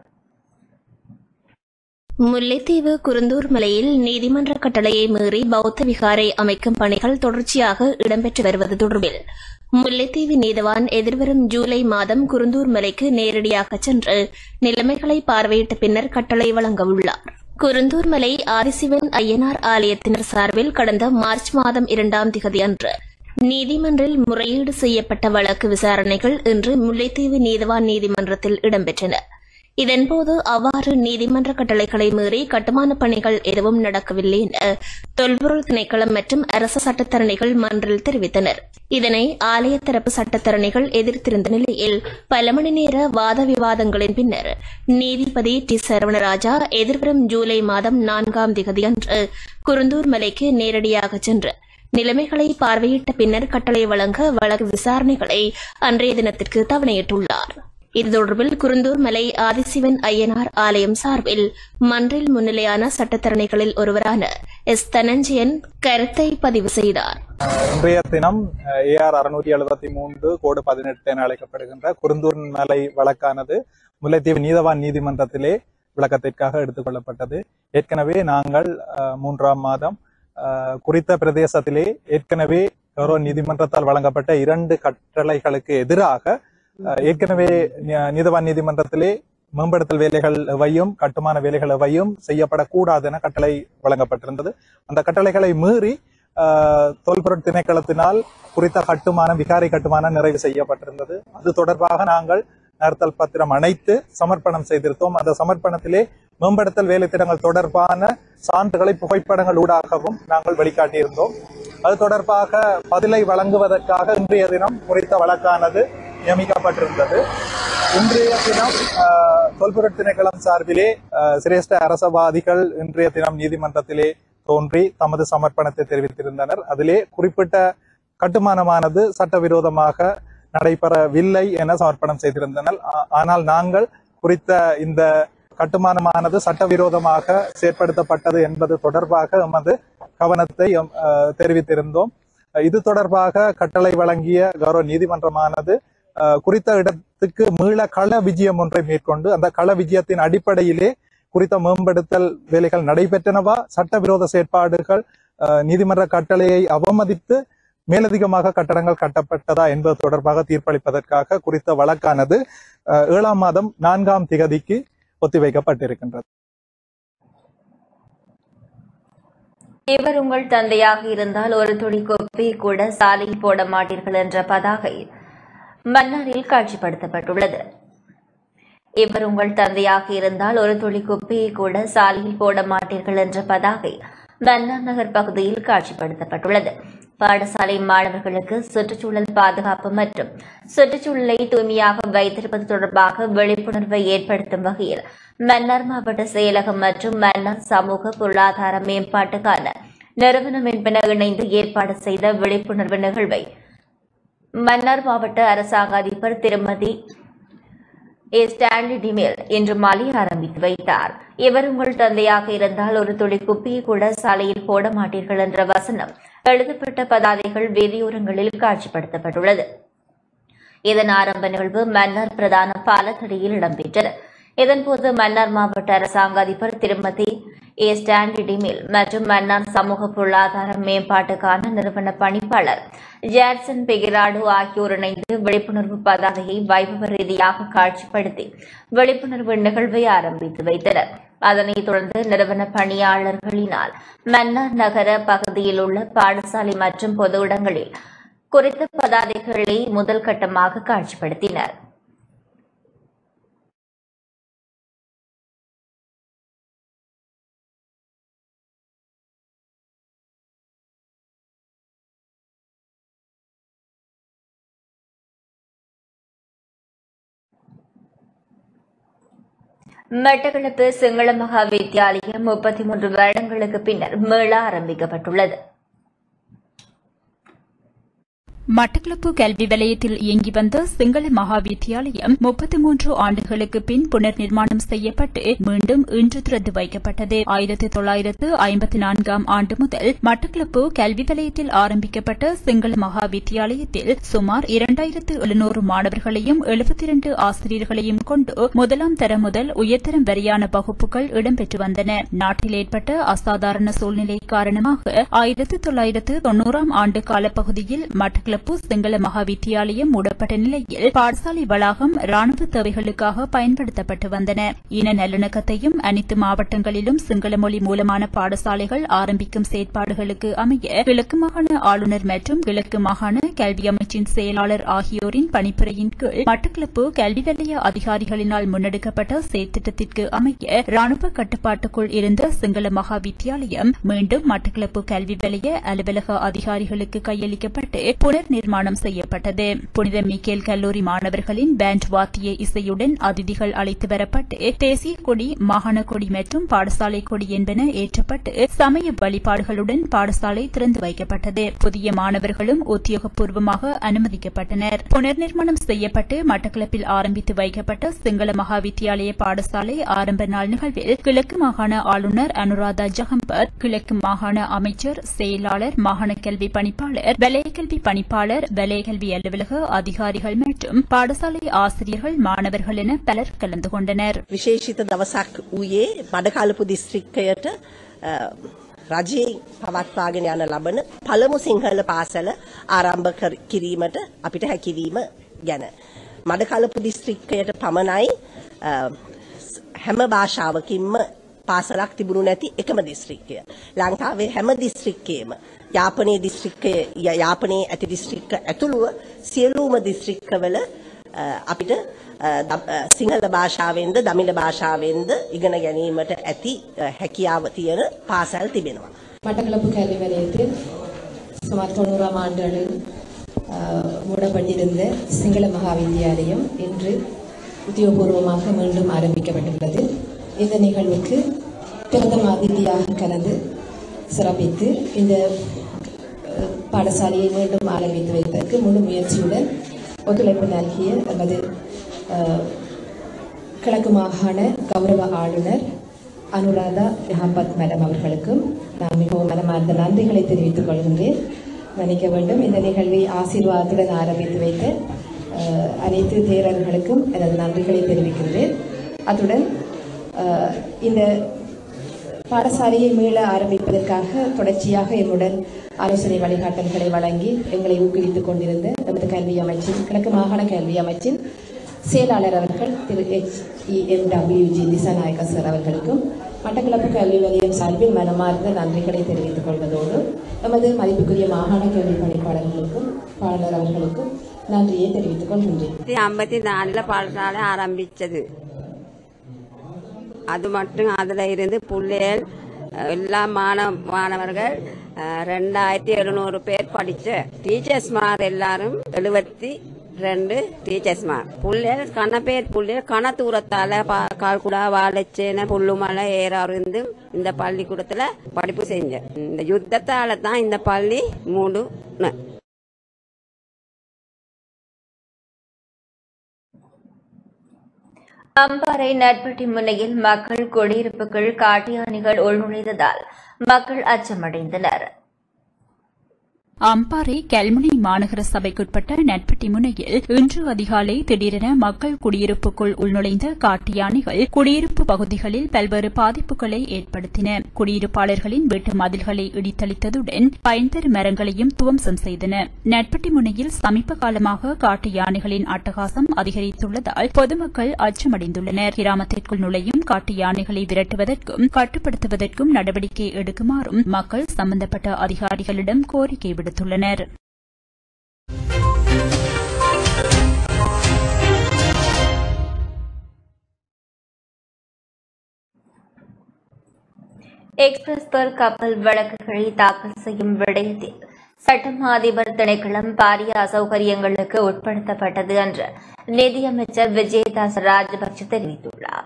முல்லைத்தீவு குருந்தூர் மலையில் நீதிமன்ற கட்டளையை மீறி பௌத்த விகாரை அமைக்கும் பணிகள் தொடர்ச்சியாக இடம்பெற்று வருவது தொடர்பில் முல்லைத்தீவு நீதவான் எதிர்வரும் ஜூலை மாதம் குருந்தூர் மலைக்கு நேரடியாக சென்று நிலைமைகளை பார்வையிட்ட பின்னர் கட்டளை வழங்க உள்ளார் குருந்தூர் மலை ஆதிசிவன் ஐயனார் ஆலயத்தினர் சார்பில் கடந்த மார்ச் மாதம் இரண்டாம் திகதி அன்று நீதிமன்றில் முறையீடு செய்யப்பட்ட வழக்கு விசாரணைகள் இன்று முல்லைத்தீவு நீதவான் நீதிமன்றத்தில் இடம்பெற்றன இதன்போது அவ்வாறு நீதிமன்ற கட்டளைகளை மீறி கட்டுமான பணிகள் எதுவும் நடக்கவில்லை என தொல்பொருள் திணைக்களம் மற்றும் அரசு சட்டத்தரணிகள் மன்றில் தெரிவித்தனர் இதனை ஆலய தரப்பு சட்டத்தரணிகள் எதிர்த்திருந்த நிலையில் பல மணி நேர வாத விவாதங்களின் பின்னர் நீதிபதி டி சரவணராஜா எதிர்வரும் ஜூலை மாதம் நான்காம் திகதி அன்று குருந்தூர் மலைக்கு நேரடியாக சென்று நிலைமைகளை பார்வையிட்ட பின்னர் கட்டளை வழங்க வழக்கு விசாரணைகளை அன்றைய தினத்திற்கு தவணையிட்டுள்ளார் இது தொடர்பில் குருந்தூர் மலை ஆதிசிவன் ஐயனார் ஆலயம் சார்பில் மன்றில் முன்னிலையான சட்டத்தரணிகளில் ஒருவரான எஸ் தனஞ்சயன் கருத்தை பதிவு செய்தார் இன்றைய தினம் ஏஆர் அறுநூற்றி எழுபத்தி மூன்று கோடு பதினெட்டு என அழைக்கப்படுகின்ற குருந்தூர் மலை வழக்கானது முல்லைத்தீவு நீதவான் நீதிமன்றத்திலே விளக்கத்திற்காக எடுத்துக்கொள்ளப்பட்டது ஏற்கனவே நாங்கள் அஹ், மூன்றாம் மாதம் அஹ், குறித்த பிரதேசத்திலே ஏற்கனவே கௌரவ நீதிமன்றத்தால் வழங்கப்பட்ட இரண்டு கட்டளைகளுக்கு எதிராக அஹ், ஏற்கனவே நி- நீதவான் நீதிமன்றத்திலே மேம்படுத்தல் வேலைகள் எவையும் கட்டுமான வேலைகள் எவையும் செய்யப்படக்கூடாது என கட்டளை வழங்கப்பட்டிருந்தது அந்த கட்டளைகளை மீறி அஹ், தொல்பொருட் திணைக்களத்தினால் குறித்த கட்டுமானம் விகாரை கட்டுமானம் நிறைவு செய்யப்பட்டிருந்தது அது தொடர்பாக நாங்கள் நகர்த்தல் பத்திரம் அனைத்து சமர்ப்பணம் செய்திருந்தோம் அந்த சமர்ப்பணத்திலே மேம்படுத்தல் வேலைத்திட்டங்கள் தொடர்பான சான்றுகளை புகைப்படங்கள் ஊடாகவும் நாங்கள் வெளிக்காட்டியிருந்தோம் அது தொடர்பாக பதிலை வழங்குவதற்காக இன்றைய தினம் குறித்த வழக்கானது நியமிக்கப்பட்டிருந்தது இன்றைய தினம் ஆஹ், தொல்பொருட் திணைக்களம் சார்பிலே ஆஹ், சிரேஷ்ட அரசவாதிகள் இன்றைய தினம் நீதிமன்றத்திலே தோன்றி தமது சமர்ப்பணத்தை தெரிவித்திருந்தனர் அதிலே குறிப்பிட்ட கட்டுமானமானது சட்டவிரோதமாக நடைபெறவில்லை என சமர்ப்பணம் செய்திருந்தனர் ஆ- ஆனால் நாங்கள் குறித்த இந்த கட்டுமானமானது சட்டவிரோதமாக செயற்படுத்தப்பட்டது என்பது தொடர்பாக எமது கவனத்தை எம், அஹ், தெரிவித்திருந்தோம் இது தொடர்பாக கட்டளை வழங்கிய கௌரவ நீதிமன்றமானது அஹ், குறித்த இடத்துக்கு மீள கள விஜயம் ஒன்றை மேற்கொண்டு அந்த கள விஜயத்தின் அடிப்படையிலே குறித்த மேம்படுத்தல் வேலைகள் நடைபெற்றனவா சட்டவிரோத செயற்பாடுகள் அஹ், நீதிமன்ற கட்டளையை அவமதித்து மேலதிகமாக கட்டடங்கள் கட்டப்பட்டதா என்பது தொடர்பாக தீர்ப்பளிப்பதற்காக குறித்த வழக்கானது அஹ், ஏழாம் மாதம் நான்காம் திகதிக்கு ஒத்திவைக்கப்பட்டிருக்கின்றது இவர் உங்கள் தந்தையாக இருந்தால் ஒரு துளி கொப்பி கூட சாலையில் போட மாட்டீர்கள் என்ற பதாகை மன்னாரில் காட்சிப்படுத்தப்பட்டுள்ளது இவர் உங்கள் தந்தையாக இருந்தால் ஒரு துளி குப்பையை கூட சாலையில் போட மாட்டீர்கள் என்ற பதாகை மன்னார் நகர் பகுதியில் காட்சிப்படுத்தப்பட்டுள்ளது பாடசாலை மாணவர்களுக்கு சுற்றுச்சூழல் பாதுகாப்பு மற்றும் சுற்றுச்சூழலை தூய்மையாக வைத்திருப்பது தொடர்பாக விழிப்புணர்வை ஏற்படுத்தும் வகையில் மன்னார் மாவட்ட செயலகம் மற்றும் மன்னார் சமூக பொருளாதார மேம்பாட்டுக்கான நிறுவனம் என்பன இணைந்து ஏற்பாடு செய்த விழிப்புணர்வு நிகழ்வை மன்னார் மாவட்ட அரசாங்க அதிபர் திருமதி ஏ ஸ்டான்லி டிமேல் இன்று மாலை ஆரம்பித்து வைத்தார் இவர் உங்கள் தந்தையாக இருந்தால் ஒரு துளி குப்பியை கூட சாலையில் போட மாட்டீர்கள் என்ற வசனம் எழுதப்பட்ட பதாதைகள் வீதியோரங்களில் காட்சிப்படுத்தப்பட்டுள்ளது இதன் ஆரம்ப நிகழ்வு மன்னார் பிரதான பாலத்தடியில் இடம்பெற்றது இதன்போது மன்னார் மாவட்ட அரசாங்க அதிபர் திருமதி ஏ ஸ்டான்லி டிமில் மற்றும் மன்னார் சமூக பொருளாதார மேம்பாட்டுக்கான நிறுவன பணிப்பாளர் ஜாக்சன் பெகிராடு ஆகியோர் இணைந்து விழிப்புணர்வு பதாகையை வைபவ ரீதியாக காட்சிப்படுத்தி விழிப்புணர்வு நிகழ்வை ஆரம்பித்து வைத்தனர் அதனைத் தொடர்ந்து நிறுவன பணியாளர்களினால் மன்னார் நகர பகுதியில் உள்ள பாடசாலை மற்றும் பொது இடங்களில் குறித்த பதாதைகளை முதல் கட்டமாக காட்சிப்படுத்தினர் மட்டக்களப்பு சிங்கள மகா வித்தியாலயம் முப்பத்தி மூன்று வருடங்களுக்கு பின்னர் மீள ஆரம்பிக்கப்பட்டுள்ளது மட்டக்களப்பு கல்வி வலயத்தில் இயங்கி வந்த சிங்கள மகா வித்தியாலயம் முப்பத்தி மூன்று ஆண்டுகளுக்கு பின் புனர் நிர்மாணம் செய்யப்பட்டு மீண்டும் இன்று திறந்து வைக்கப்பட்டது ஆயிரத்தி தொள்ளாயிரத்து ஐம்பத்தி நான்காம் ஆண்டு முதல் மட்டக்களப்பு கல்வி வலயத்தில் ஆரம்பிக்கப்பட்ட சிங்கள மகா வித்தியாலயத்தில் சுமார் இரண்டாயிரத்து எழுநூறு மாணவர்களையும் எழுபத்தி இரண்டு ஆசிரியர்களையும் கொண்டு முதலாம் தரம் முதல் உயர்தரம் வரையான வகுப்புகள் இடம்பெற்று வந்தன நாட்டில் ஏற்பட்ட அசாதாரண சூழ்நிலை காரணமாக ஆயிரத்து தொள்ளாயிரத்து தொன்னூறாம் ஆண்டு காலப்பகுதியில் மட்டக்களப்பு சிங்கள மகா வித்தியாலயம் மூடப்பட்ட நிலையில் பாடசாலை வளாகம் ராணுவ தேவைகளுக்காக பயன்படுத்தப்பட்டு வந்தன இன நல்லிணக்கத்தையும் அனைத்து மாவட்டங்களிலும் சிங்கள மொழி மூலமான பாடசாலைகள் ஆரம்பிக்கும் செயற்பாடுகளுக்கு அமைய கிழக்கு மாகாண ஆளுநர் மற்றும் கிழக்கு மாகாண கல்வி அமைச்சின் செயலாளர் ஆகியோரின் பணிப்புரையின் கீழ் மட்டக்களப்பு கல்வி நிலைய அதிகாரிகளினால் முன்னெடுக்கப்பட்ட செயற்திட்டத்திற்கு அமைய ராணுவ கட்டுப்பாட்டுக்குள் இருந்த சிங்கள மகா வித்தியாலயம் மீண்டும் மட்டக்களப்பு கல்வி வலய அலுவலக அதிகாரிகளுக்கு கையளிக்கப்பட்டு புனர் நிர்மாணம் செய்யப்பட்டது புனித மிக்கேல் கல்லூரி மாணவர்களின் பேண்ட் வாத்திய இசையுடன் அதிதிகள் அழைத்து வரப்பட்டு தேசிய கொடி மாகாண கொடி மற்றும் பாடசாலை கொடி என்பன ஏற்றப்பட்டு சமய வழிபாடுகளுடன் பாடசாலை திறந்து வைக்கப்பட்டது புதிய மாணவர்களும் உத்தியோகபூர்வமாக அனுமதிக்கப்பட்டனர் புனர் நிர்மாணம் செய்யப்பட்டு மட்டக்களப்பில் ஆரம்பித்து வைக்கப்பட்ட சிங்கள மகா வித்தியாலய பாடசாலை ஆரம்ப நாள் நிகழ்வில் கிழக்கு மாகாண ஆளுநர் அனுராதா ஜஹம்பர் கிழக்கு மாகாண அமைச்சர் செயலாளர் மாகாண கல்வி பணிப்பாளர் வலய கல்வி பணிப்பாளர் வலய கல்வி அலுவலக அதிகாரிகள் மற்றும் பாடசாலை ஆசிரியர்கள் மாணவர்கள் என பலர் கலந்து கொண்டனர் විශේෂිත දවසක් වූයේ බඩකාලපු දිස්ත්‍රික්කයට අ, රජයේ පවත්වාගෙන යන ලබන පළමු සිංහල පාසල ආරම්භ කර- කිරීමට අපිට හැකිවීම ගැන. මඩකලපු දිස්ත්‍රික්කයට පමණයි අ, හැම භාෂාවකින්ම පාසලක් තිබුණු නැති එකම දිස්ත්‍රික්කය. ලංකාවේ හැම දිස්ත්‍රික්කයේම යාපනයේ දිස්ත්‍රික්කය ය- යාපනයේ ඇති දිස්ත්‍රික්ක ඇතුළුව සියලුම දිස්ත්‍රික්කවල අ, අපිට අ, ද- අ, සිංහල භාෂාවෙන්ද දමිළ භාෂාවෙන්ද ඉගෙන ගැනීමට ඇති අ, හැකියාව තියෙන පාසල් තිබෙනවා. மட்டக்களப்பு கல்வி நிலையத்தில் சுமார் தொண்ணூறாம் ஆண்டுகளில் ஆஹ், மூடப்பட்டிருந்த சிங்கள மகா வித்தியாலயம் இன்று உத்தியோகபூர்வமாக மீண்டும் ஆரம்பிக்கப்பட்டுள்ளது இந்த நிகழ்வுக்கு பிரதம அதிதியாக கலந்து சிறப்பித்து இந்த அஹ், பாடசாலையை மீண்டும் ஆரம்பித்து வைப்பதற்கு முழு முயற்சியுடன் ஒத்துழைப்பு நல்கிய எமது ஆஹ், கிழக்கு மாகாண கௌரவ ஆளுநர் அனுராதா யஹாபத் மேடம் அவர்களுக்கும் நான் மிகவும் மனமார்ந்த நன்றிகளை தெரிவித்துக் கொள்கின்றேன் மன்னிக்க வேண்டும் இந்த நிகழ்வை ஆசீர்வாதத்துடன் ஆரம்பித்து வைத்த அஹ், அனைத்து தேரர்களுக்கும் எனது நன்றிகளை தெரிவிக்கின்றேன் அத்துடன் அஹ், இந்த பாடசாலையை மீள ஆரம்பிப்பதற்காக தொடர்ச்சியாக எம்முடன் ஆலோசனை வழிகாட்டல்களை வழங்கி எங்களை ஊக்குவித்துக் கொண்டிருந்த நமது கல்வி அமைச்சின் கிழக்கு மாகாண கல்வி அமைச்சின் செயலாளர் அவர்கள் திரு H E M W G Dissanayake sir அவர்களுக்கும் மட்டக்களப்பு கல்வி நிலையம் சார்பில் மனமார்ந்த நன்றிகளை தெரிவித்துக் கொள்வதோடு நமது மதிப்புக்குரிய மாகாண கல்வி பணிப்பாளர்களுக்கும் பாடலர் அவர்களுக்கும் நன்றியை தெரிவித்துக் கொள்கின்றேன் ஐம்பத்தி நாலுல பாடசாலை ஆரம்பிச்சது அது மட்டும் அதுல இருந்து பிள்ளைகள் அஹ், எல்லா மாணவ மாணவர்கள் அஹ், ரெண்டாயிரத்தி எழுநூறு பேர் படிச்ச டீச்சர்ஸ்மார் எல்லாரும் எழுபத்தி ரெண்டு டீச்சர்ஸ்மார் பிள்ளைகள் கன பேர் பிள்ளைகள் கன தூரத்தால பா- கால்குடா வாழைச்சேன புல்லுமலை ஏறாருந்து இந்த பள்ளிக்கூடத்துல படிப்பு செஞ்சேன் இந்த யுத்தத்தால தான் இந்த பள்ளி மூடு அம்பாறை நட்பட்டி முனையில் மக்கள் குடியிருப்புகள் காட்டியானிகள் உள்நுழைந்ததால் மக்கள் அச்சமடைந்தனர் அம்பாறை கல்முனை மாநகர சபைக்குட்பட்ட நட்பட்டி முனையில் இன்று அதிகாலை திடீரென மக்கள் குடியிருப்புக்குள் உள்நுழைந்த காட்டு யானைகள் குடியிருப்பு பகுதிகளில் பல்வேறு பாதிப்புகளை ஏற்படுத்தின குடியிருப்பாளர்களின் வீட்டு மதில்களை இடித்தளித்ததுடன் பயன்தரும் மரங்களையும் துவம்சம் செய்தன நட்பட்டி முனையில் சமீப காலமாக காட்டு யானைகளின் அட்டகாசம் அதிகரித்துள்ளதால் பொதுமக்கள் அச்சமடைந்துள்ளனர் கிராமத்திற்குள் நுழையும் காட்டு யானைகளை விரட்டுவதற்கும் கட்டுப்படுத்துவதற்கும் நடவடிக்கை எடுக்குமாறும் மக்கள் சம்பந்தப்பட்ட அதிகாரிகளிடம் கோரிக்கை விடுத்துள்ளனர் எக்ஸ்பிரஸ் பெர் கப்பல் வழக்குகளை தாக்கல் செய்யும் விடயத்தில் சட்டமா அதிபர் திணைக்களம் பாரிய அசௌகரியங்களுக்கு உட்படுத்தப்பட்டது என்று நிதியமைச்சர் விஜயதாஸ் ராஜபக்ஷ தெரிவித்துள்ளார்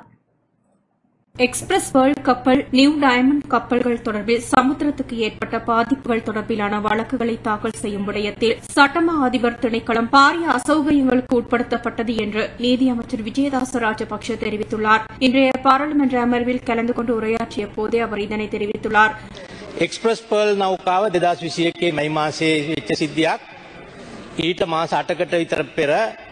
எக்ஸ்பிரஸ் வேர்ல்ட் கப்பல் நியூ டயமண்ட் கப்பல்கள் தொடர்பில் சமுத்திரத்துக்கு ஏற்பட்ட பாதிப்புகள் தொடர்பிலான வழக்குகளை தாக்கல் செய்யும் விடயத்தில் சட்டமா அதிபர் திணைக்களம் பாரிய அசௌகரியங்களுக்கு உட்படுத்தப்பட்டது என்று நீதியமைச்சர் விஜயதாச ராஜபக்ஷ தெரிவித்துள்ளார் இன்றைய பாராளுமன்ற அமர்வில் கலந்து கொண்டு உரையாற்றிய போதே அவர் இதனை தெரிவித்துள்ளார் එක්ස්ප්‍රස් පර්ල් නෞකාව දෙදස් විසියකේ මයි මාසේ වෙච්ච සිද්ධියක් ඊට මාස අටකට විතර පෙර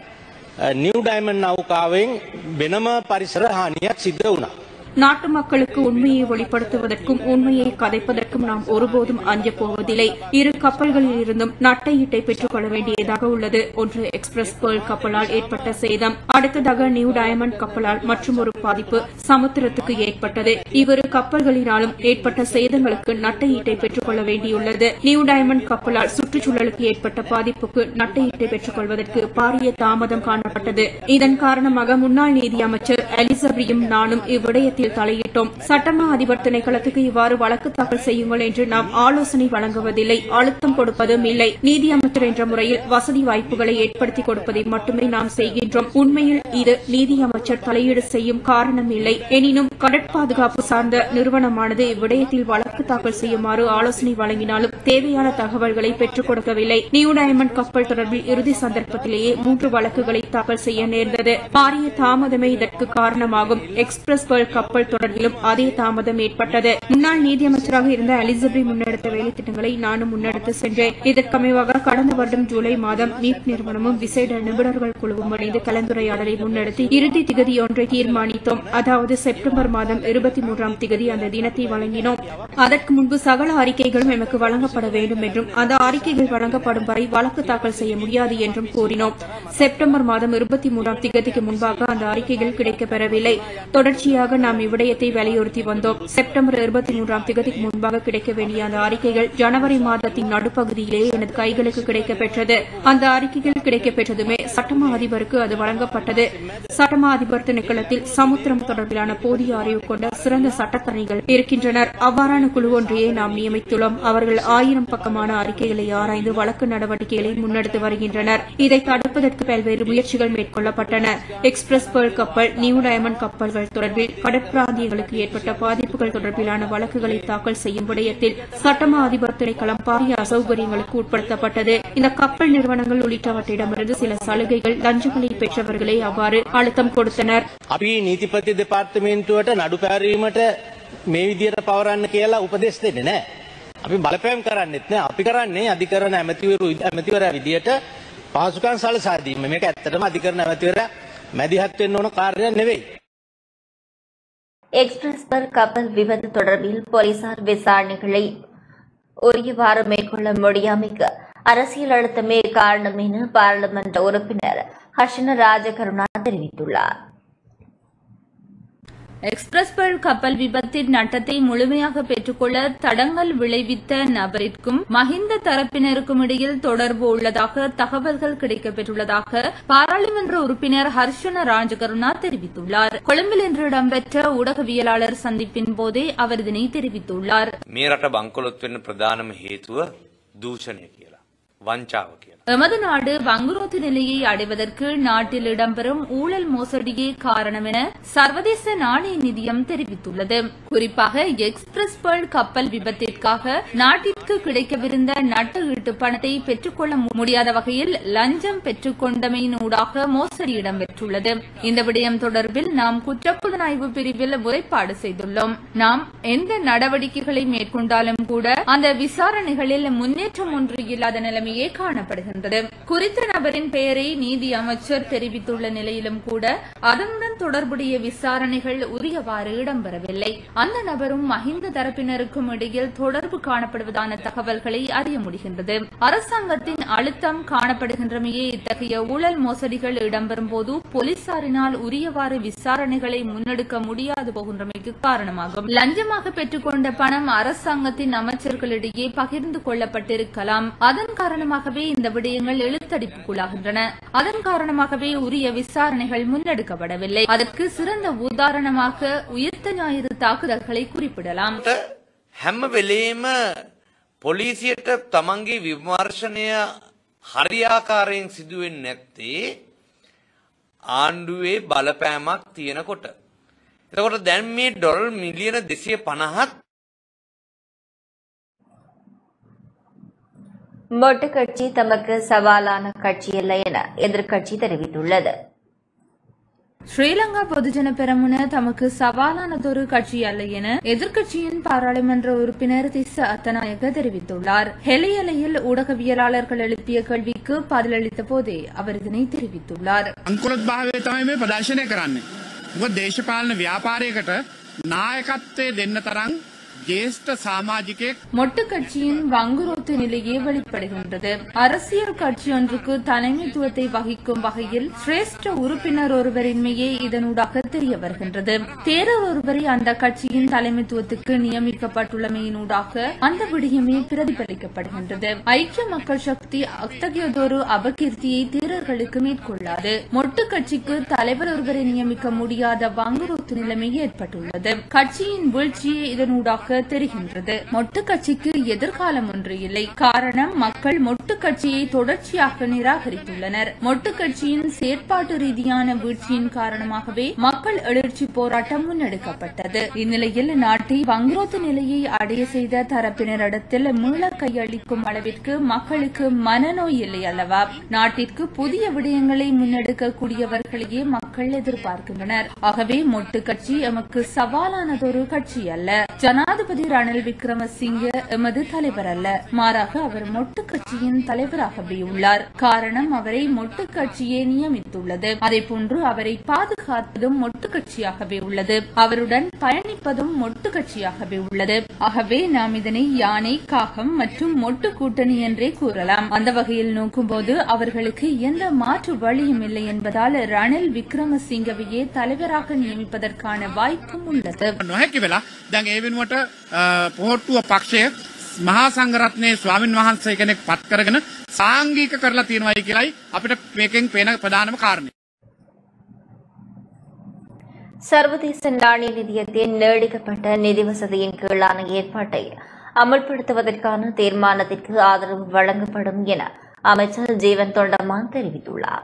නිව් ඩයිමන් නෞකාවෙන් වෙනම පරිසර හානියක් සිද්ධ වුණා. நாட்டு மக்களுக்கு உண்மையை வெளிப்படுத்துவதற்கும் உண்மையை கதைப்பதற்கும் நாம் ஒருபோதும் அஞ்சப் போவதில்லை இரு கப்பல்களில் இருந்தும் நட்டையிட்டை பெற்றுக் கொள்ள வேண்டியதாக உள்ளது ஒன்று எக்ஸ்பிரஸ் பேர்ல் கப்பலால் ஏற்பட்ட சேதம் அடுத்ததாக நியூ டயமண்ட் கப்பலால் மற்றும் ஒரு பாதிப்பு சமுத்திரத்துக்கு ஏற்பட்டது இவ்விரு கப்பல்களினாலும் ஏற்பட்ட சேதங்களுக்கு நட்டையீட்டை பெற்றுக் கொள்ள வேண்டியுள்ளது நியூ டயமண்ட் கப்பலால் சுற்றுச்சூழலுக்கு ஏற்பட்ட பாதிப்புக்கு நட்டையீட்டை பெற்றுக் கொள்வதற்கு பாரிய தாமதம் காணப்பட்டது இதன் காரணமாக முன்னாள் நீதி அமைச்சர் எலிசபெரியும் நானும் இவ்விடயத்தில் தலையிட்டோம் சட்டமா அதிபர் திணைக்களத்துக்கு இவ்வாறு வழக்கு தாக்கல் செய்யுங்கள் என்று நாம் ஆலோசனை வழங்குவதில்லை அழுத்தம் கொடுப்பதும் இல்லை நீதி அமைச்சர் என்ற முறையில் வசதி வாய்ப்புகளை ஏற்படுத்தி கொடுப்பதை மட்டுமே நாம் செய்கின்றோம் உண்மையில் இது நீதி அமைச்சர் தலையீடு செய்யும் காரணம் இல்லை எனினும் கடற்பாதுகாப்பு சார்ந்த நிறுவனமானது இவ்விடயத்தில் வழக்கு தாக்கல் செய்யுமாறு ஆலோசனை வழங்கினாலும் தேவையான தகவல்களை பெற்றுக் கொடுக்கவில்லை நியூ டயமண்ட் கப்பல் தொடர்பில் இறுதி சந்தர்ப்பத்திலேயே மூன்று வழக்குகளை தாக்கல் செய்ய நேர்ந்தது பாரிய தாமதமே இதற்கு காரணமாகும் எக்ஸ்பிரஸ் வேர்ல்ட் கப்பல் தொடர்பிலும் அதே தாமதம் ஏற்பட்டது முன்னாள் நீதியமைச்சராக இருந்த எலிசபெத் முன்னெடுத்த வேலை திட்டங்களை நானும் முன்னெடுத்து சென்றேன் இதற்கமைவாக கடந்த வருடம் ஜூலை மாதம் நீட் நிறுவனமும் விசேட நிபுணர்கள் குழுவும் இணைந்து கலந்துரையாடலை முன்னெடுத்து இறுதி திகதி ஒன்றை தீர்மானித்தோம் அதாவது செப்டம்பர் மாதம் இருபத்தி மூன்றாம் திகதி அந்த தினத்தை வழங்கினோம் அதற்கு முன்பு சகல அறிக்கைகளும் எமக்கு வழங்கப்பட வேண்டும் என்றும் அந்த அறிக்கைகள் வழங்கப்படும் வரை வழக்கு தாக்கல் செய்ய முடியாது என்றும் கூறினோம் செப்டம்பர் மாதம் இருபத்தி மூன்றாம் திகதிக்கு முன்பாக அந்த அறிக்கைகள் கிடைக்கப்பெறவில்லை தொடர்ச்சியாக நாம் நாம் இவ்விடயத்தை வலியுறுத்தி வந்தோம் செப்டம்பர் இருபத்தி மூன்றாம் திகதிக்கு முன்பாக கிடைக்க வேண்டிய அந்த அறிக்கைகள் ஜனவரி மாதத்தின் நடுப்பகுதியிலே எனது கைகளுக்கு கிடைக்கப்பெற்றது அந்த அறிக்கைகள் கிடைக்கப்பெற்றதுமே சட்டமா அதிபருக்கு அது வழங்கப்பட்டது சட்டமா அதிபர் திணைக்களத்தில் சமுத்திரம் தொடர்பிலான போதிய அறிவு கொண்ட சிறந்த சட்டத்தரணிகள் இருக்கின்றனர் அவ்வாறான குழு ஒன்றையே நாம் நியமித்துள்ளோம் அவர்கள் ஆயிரம் பக்கமான அறிக்கைகளை ஆராய்ந்து வழக்கு நடவடிக்கைகளை முன்னெடுத்து வருகின்றனர் இதை தடுப்பதற்கு பல்வேறு முயற்சிகள் மேற்கொள்ளப்பட்டன எக்ஸ்பிரஸ் பேர்ல் கப்பல் நியூ டயமண்ட் கப்பல்கள் தொடர்பில் கடற்பிராந்தியங்களுக்கு ஏற்பட்ட பாதிப்புகள் தொடர்பிலான வழக்குகளை தாக்கல் செய்யும் விடயத்தில் சட்டமா அதிபர் திணைக்களம் பாரிய அசௌகரியங்களுக்கு உட்படுத்தப்பட்டது இந்த கப்பல் நிறுவனங்கள் உள்ளிட்டவற்றிடமிருந்து சில சலுகைகள் லஞ்சங்களை பெற்றவர்களே அவ்வாறு அழுத்தம் கொடுத்தனர் අපි නීතිපති දෙපාර්තමේන්තුවට නඩු පැරීමට මේ විදියට පවරන්න කියලා උපදෙස් දෙන්නේ නැහැ. අපි බලපෑම් කරන්නෙත් නෑ. අපි කරන්නේ අධිකරණ ඇමතිවරු ඇමතිවරයා විදියට පහසුකම් සලසා දීම. මේක ඇත්තටම අධිකරණ ඇමතිවරයා මැදිහත් වෙන්න ඕන කාර්යයක් නෙවෙයි. எக்ஸ்பிரஸ் பர் கப்பல் விபத்து தொடர்பில் போலீசார் விசாரணைகளை உரியவாறு மேற்கொள்ள முடியாமைக்கு அரசியல் அழுத்தமே காரணம் என பாராளுமன்ற உறுப்பினர் ஹர்ஷன ராஜகருணா தெரிவித்துள்ளார் எக்ஸ்பிரஸ் பேர்ல் கப்பல் விபத்தின் நட்டத்தை முழுமையாக பெற்றுக்கொள்ள தடங்கல் விளைவித்த நபரிற்கும் மஹிந்த தரப்பினருக்கும் இடையில் தொடர்பு உள்ளதாக தகவல்கள் கிடைக்கப்பெற்றுள்ளதாக பாராளுமன்ற உறுப்பினர் ஹர்ஷன ராஜகருணா தெரிவித்துள்ளார் கொழும்பில் இன்று இடம்பெற்ற ஊடகவியலாளர் சந்திப்பின் போதே அவர் இதனை தெரிவித்துள்ளார் මේ රට බංකොලොත් වෙන්න ප්‍රධානම හේතුව දූෂණය කියලා. වංචාව කියලා. எமது நாடு வங்குரோத்து நிலையை அடைவதற்கு நாட்டில் இடம்பெறும் ஊழல் மோசடியே காரணம் என சர்வதேச நாணய நிதியம் தெரிவித்துள்ளது குறிப்பாக எக்ஸ்பிரஸ் பேர்ல் கப்பல் விபத்திற்காக நாட்டிற்கு கிடைக்கவிருந்த நட்டு ஈட்டு பணத்தை பெற்றுக்கொள்ள முடியாத வகையில் லஞ்சம் பெற்றுக்கொண்டமையினூடாக மோசடி இடம்பெற்றுள்ளது இந்த விடயம் தொடர்பில் நாம் குற்றப்புலனாய்வு பிரிவில் முறைப்பாடு செய்துள்ளோம் நாம் எந்த நடவடிக்கைகளை மேற்கொண்டாலும் கூட அந்த விசாரணைகளில் முன்னேற்றம் ஒன்று இல்லாத நிலைமையே காணப்படுகிறது வருகின்றது குறித்த நபரின் பெயரை நீதி அமைச்சர் தெரிவித்துள்ள நிலையிலும் கூட அதனுடன் தொடர்புடைய விசாரணைகள் உரியவாறு இடம்பெறவில்லை அந்த நபரும் மஹிந்த தரப்பினருக்கும் இடையில் தொடர்பு காணப்படுவதான தகவல்களை அறிய முடிகின்றது அரசாங்கத்தின் அழுத்தம் காணப்படுகின்றமையே இத்தகைய ஊழல் மோசடிகள் இடம்பெறும் போது போலீசாரினால் உரியவாறு விசாரணைகளை முன்னெடுக்க முடியாது போகின்றமைக்கு காரணமாகும் லஞ்சமாக பெற்றுக்கொண்ட பணம் அரசாங்கத்தின் அமைச்சர்களிடையே பகிர்ந்து கொள்ளப்பட்டிருக்கலாம் அதன் காரணமாகவே இந்த விடயங்கள் இழுத்தடிப்புக்குள்ளாகின்றன அதன் காரணமாகவே உரிய விசாரணைகள் முன்னெடுக்கப்படவில்லை அதற்கு சிறந்த உதாரணமாக உயிர்த்த ஞாயிறு தாக்குதல்களை குறிப்பிடலாம் හැම වෙලේම පොලිසියට තමන්ගේ විමර්ශනය හරියාකාරයෙන් සිදුවෙන් නැත්තේ ආණ්ඩුවේ බලපෑමක් තියෙනකොට. එතකොට දැන් මේ ඩොල් මිලියන දෙසිය පණහත් மொட்டு கட்சி தமக்கு சவாலான கட்சி அல்ல என எதிர்க்கட்சி தெரிவித்துள்ளது ஸ்ரீலங்கா பொதுஜன பெரமுன தமக்கு சவாலானதொரு கட்சி அல்ல என எதிர்க்கட்சியின் பாராளுமன்ற உறுப்பினர் திஸ்ஸ அத்தநாயக்க தெரிவித்துள்ளார் ஹெலியலையில் ஊடகவியலாளர்கள் எழுப்பிய கேள்விக்கு பதிலளித்த போதே அவர் இதனை தெரிவித்துள்ளார் අංකුලත් භාවය තමයි මේ ප්‍රදර්ශනය කරන්නේ. මොකද දේශපාලන ව්‍යාපාරයකට නායකත්වය දෙන්න තරම් ජේෂ්ඨ සාමාජිකයෙක් மொட்டு கட்சியின் வங்குரோத்து நிலையே வெளிப்படுகின்றது அரசியல் கட்சி ஒன்றுக்கு தலைமைத்துவத்தை வகிக்கும் வகையில் சிரேஷ்ட உறுப்பினர் ஒருவரின்மையே இதனூடாக தெரிய வருகின்றது தேரர் ஒருவரை அந்த கட்சியின் தலைமைத்துவத்துக்கு நியமிக்கப்பட்டுள்ளமையினூடாக அந்த விடயமே பிரதிபலிக்கப்படுகின்றது ஐக்கிய மக்கள் சக்தி அத்தகையதொரு அபகீர்த்தியை தேரர்களுக்கு மேற்கொள்ளாது மொட்டு கட்சிக்கு தலைவர் ஒருவரை நியமிக்க முடியாத வங்குரோத்து நிலைமை ஏற்பட்டுள்ளது கட்சியின் வீழ்ச்சியே இதனூடாக தெரிகின்றது மொட்டு கட்சிக்கு எதிர்காலம் ஒன்று இல்லை காரணம் மக்கள் மொட்டு கட்சியை தொடர்ச்சியாக நிராகரித்துள்ளனர் மொட்டு கட்சியின் செயற்பாட்டு ரீதியான வீழ்ச்சியின் காரணமாகவே மக்கள் எழுச்சி போராட்டம் முன்னெடுக்கப்பட்டது இந்நிலையில் நாட்டை வங்குரோத்து நிலையை அடைய செய்த தரப்பினரிடத்தில் மீள கையளிக்கும் அளவிற்கு மக்களுக்கு மனநோய் இல்லை அல்லவா நாட்டிற்கு புதிய விடயங்களை முன்னெடுக்கக்கூடியவர்களையே மக்கள் எதிர்பார்க்கின்றனர் ஆகவே மொட்டு கட்சி எமக்கு சவாலானதொரு கட்சி அல்ல ஜனாதிபதி ரணில் விக்ரமசிங்க எமது தலைவர் அல்ல மாறாக அவர் மொட்டு கட்சியின் தலைவராகவே உள்ளார் காரணம் அவரை மொட்டு கட்சியே நியமித்துள்ளது அதே போன்று அவரை பாதுகாப்பதும் மொட்டு கட்சியாகவே உள்ளது அவருடன் பயணிப்பதும் மொட்டு கட்சியாகவே உள்ளது ஆகவே நாம் இதனை யானை காகம் மற்றும் மற்றும் மொட்டு கூட்டணி என்றே கூறலாம் அந்த வகையில் நோக்கும்போது அவர்களுக்கு எந்த மாற்று வழியும் இல்லை என்பதால் ரணில் விக்ரமசிங்கவையே தலைவராக நியமிப்பதற்கான வாய்ப்பும் உள்ளது නොහැකි වෙලා දැන් ඒ වෙනුවට අ, පොහොට්ටුව පක්ෂය මහා සංඝරත්නයේ ස්වාමින් වහන්සේ කෙනෙක් පත් කරගෙන සාංගික කරලා තියෙනවයි කියලයි අපිට මේකෙන් පේන ප්‍රධානම කාරණය. சர்வதேச நாணய நிதியத்தின் நீடிக்கப்பட்ட நிதி வசதியின் கீழான ஏற்பாட்டை அமல்படுத்துவதற்கான தீர்மானத்திற்கு ஆதரவு வழங்கப்படும் என அமைச்சர் ஜீவன் தொண்டமான் தெரிவித்துள்ளார்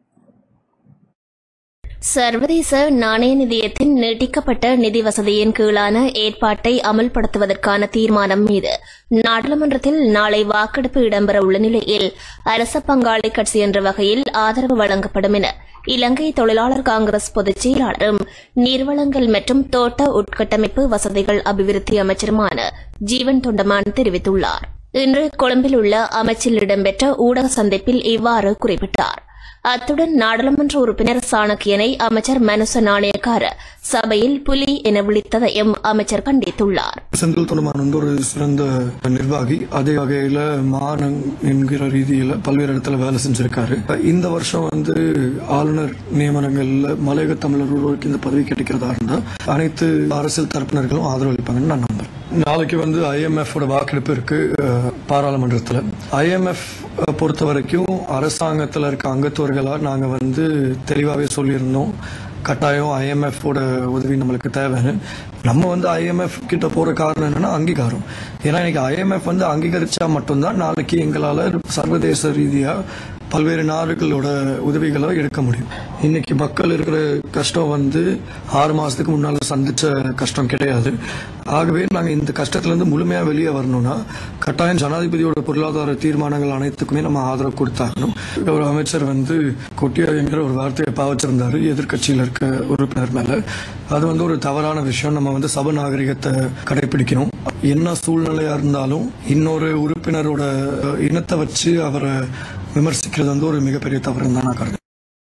சர்வதேச நாணய நிதியத்தின் நீட்டிக்கப்பட்ட நிதி வசதியின் கீழான ஏற்பாட்டை அமல்படுத்துவதற்கான தீர்மானம் மீது நாடாளுமன்றத்தில் நாளை வாக்கெடுப்பு இடம்பெற உள்ள நிலையில் அரச பங்காளி கட்சி என்ற வகையில் ஆதரவு வழங்கப்படும் என இலங்கை தொழிலாளர் காங்கிரஸ் பொதுச் செயலாளரும் நீர்வளங்கள் மற்றும் தோட்ட உட்கட்டமைப்பு வசதிகள் அபிவிருத்தி அமைச்சருமான ஜீவன் தொண்டமான் தெரிவித்துள்ளார் இன்று கொழும்பில் உள்ள அமைச்சில் இடம்பெற்ற ஊடக சந்திப்பில் இவ்வாறு குறிப்பிட்டார் அத்துடன் நாடாளுமன்ற உறுப்பினர் சாணக்கியனை அமைச்சர் மனுச நாணயக்கார சபையில் புலி என விழித்ததையும் அமைச்சர் கண்டித்துள்ளார் செந்தில் தொண்டமான் வந்து ஒரு சிறந்த நிர்வாகி அதே வகையில மானம் என்கிற ரீதியில பல்வேறு இடத்துல வேலை செஞ்சிருக்காரு இந்த வருஷம் வந்து ஆளுநர் நியமனங்கள்ல மலையக தமிழர் ஒருவருக்கு இந்த பதவி கிடைக்கிறதா இருந்தா அனைத்து அரசியல் தரப்பினர்களும் ஆதரவளிப்பாங்கன்னு நான் நம்புறேன் நாளைக்கு வந்து ஐஎம்எஃப் வாக்கெடுப்பு இருக்கு அஹ், பாராளுமன்றத்துல ஐஎம்எஃப் பொறுத்த வரைக்கும் அரசாங்கத்துல இருக்க அங்கத்துவர்களா நாங்க வந்து தெளிவாவே சொல்லியிருந்தோம் கட்டாயம் ஐஎம்எஃப் ஓட உதவி நம்மளுக்கு தேவைன்னு நம்ம வந்து ஐஎம்எஃப் கிட்ட போற காரணம் என்னன்னா அங்கீகாரம் ஏன்னா இன்னைக்கு ஐஎம்எஃப் வந்து அங்கீகரிச்சா மட்டும்தான் நாளைக்கு எங்களால சர்வதேச ரீதியா பல்வேறு நாடுகளோட உதவிகளை எடுக்க முடியும் இன்னைக்கு மக்கள் இருக்கிற கஷ்டம் வந்து ஆறு மாசத்துக்கு முன்னால சந்திச்ச கஷ்டம் கிடையாது ஆகவே நாங்க இந்த கஷ்டத்துல இருந்து முழுமையா வெளியே வரணும்னா கட்டாயம் ஜனாதிபதியோட பொருளாதார தீர்மானங்கள் அனைத்துக்குமே நம்ம ஆதரவு கொடுத்தாகணும் ஒரு அமைச்சர் வந்து கொட்டியாங்கிற ஒரு வார்த்தையை பாவச்சிருந்தாரு எதிர்க்கட்சியில் இருக்க உறுப்பினர் மேல அது வந்து ஒரு தவறான விஷயம் நம்ம வந்து சப நாகரிகத்தை கடைபிடிக்கணும் என்ன சூழ்நிலையா இருந்தாலும் இன்னொரு உறுப்பினரோட அஹ், இனத்தை வச்சு அவரை விமர்சிக்கிறது வந்து ஒரு மிகப்பெரிய தவறுன்னு தான் நான் கருதுறேன்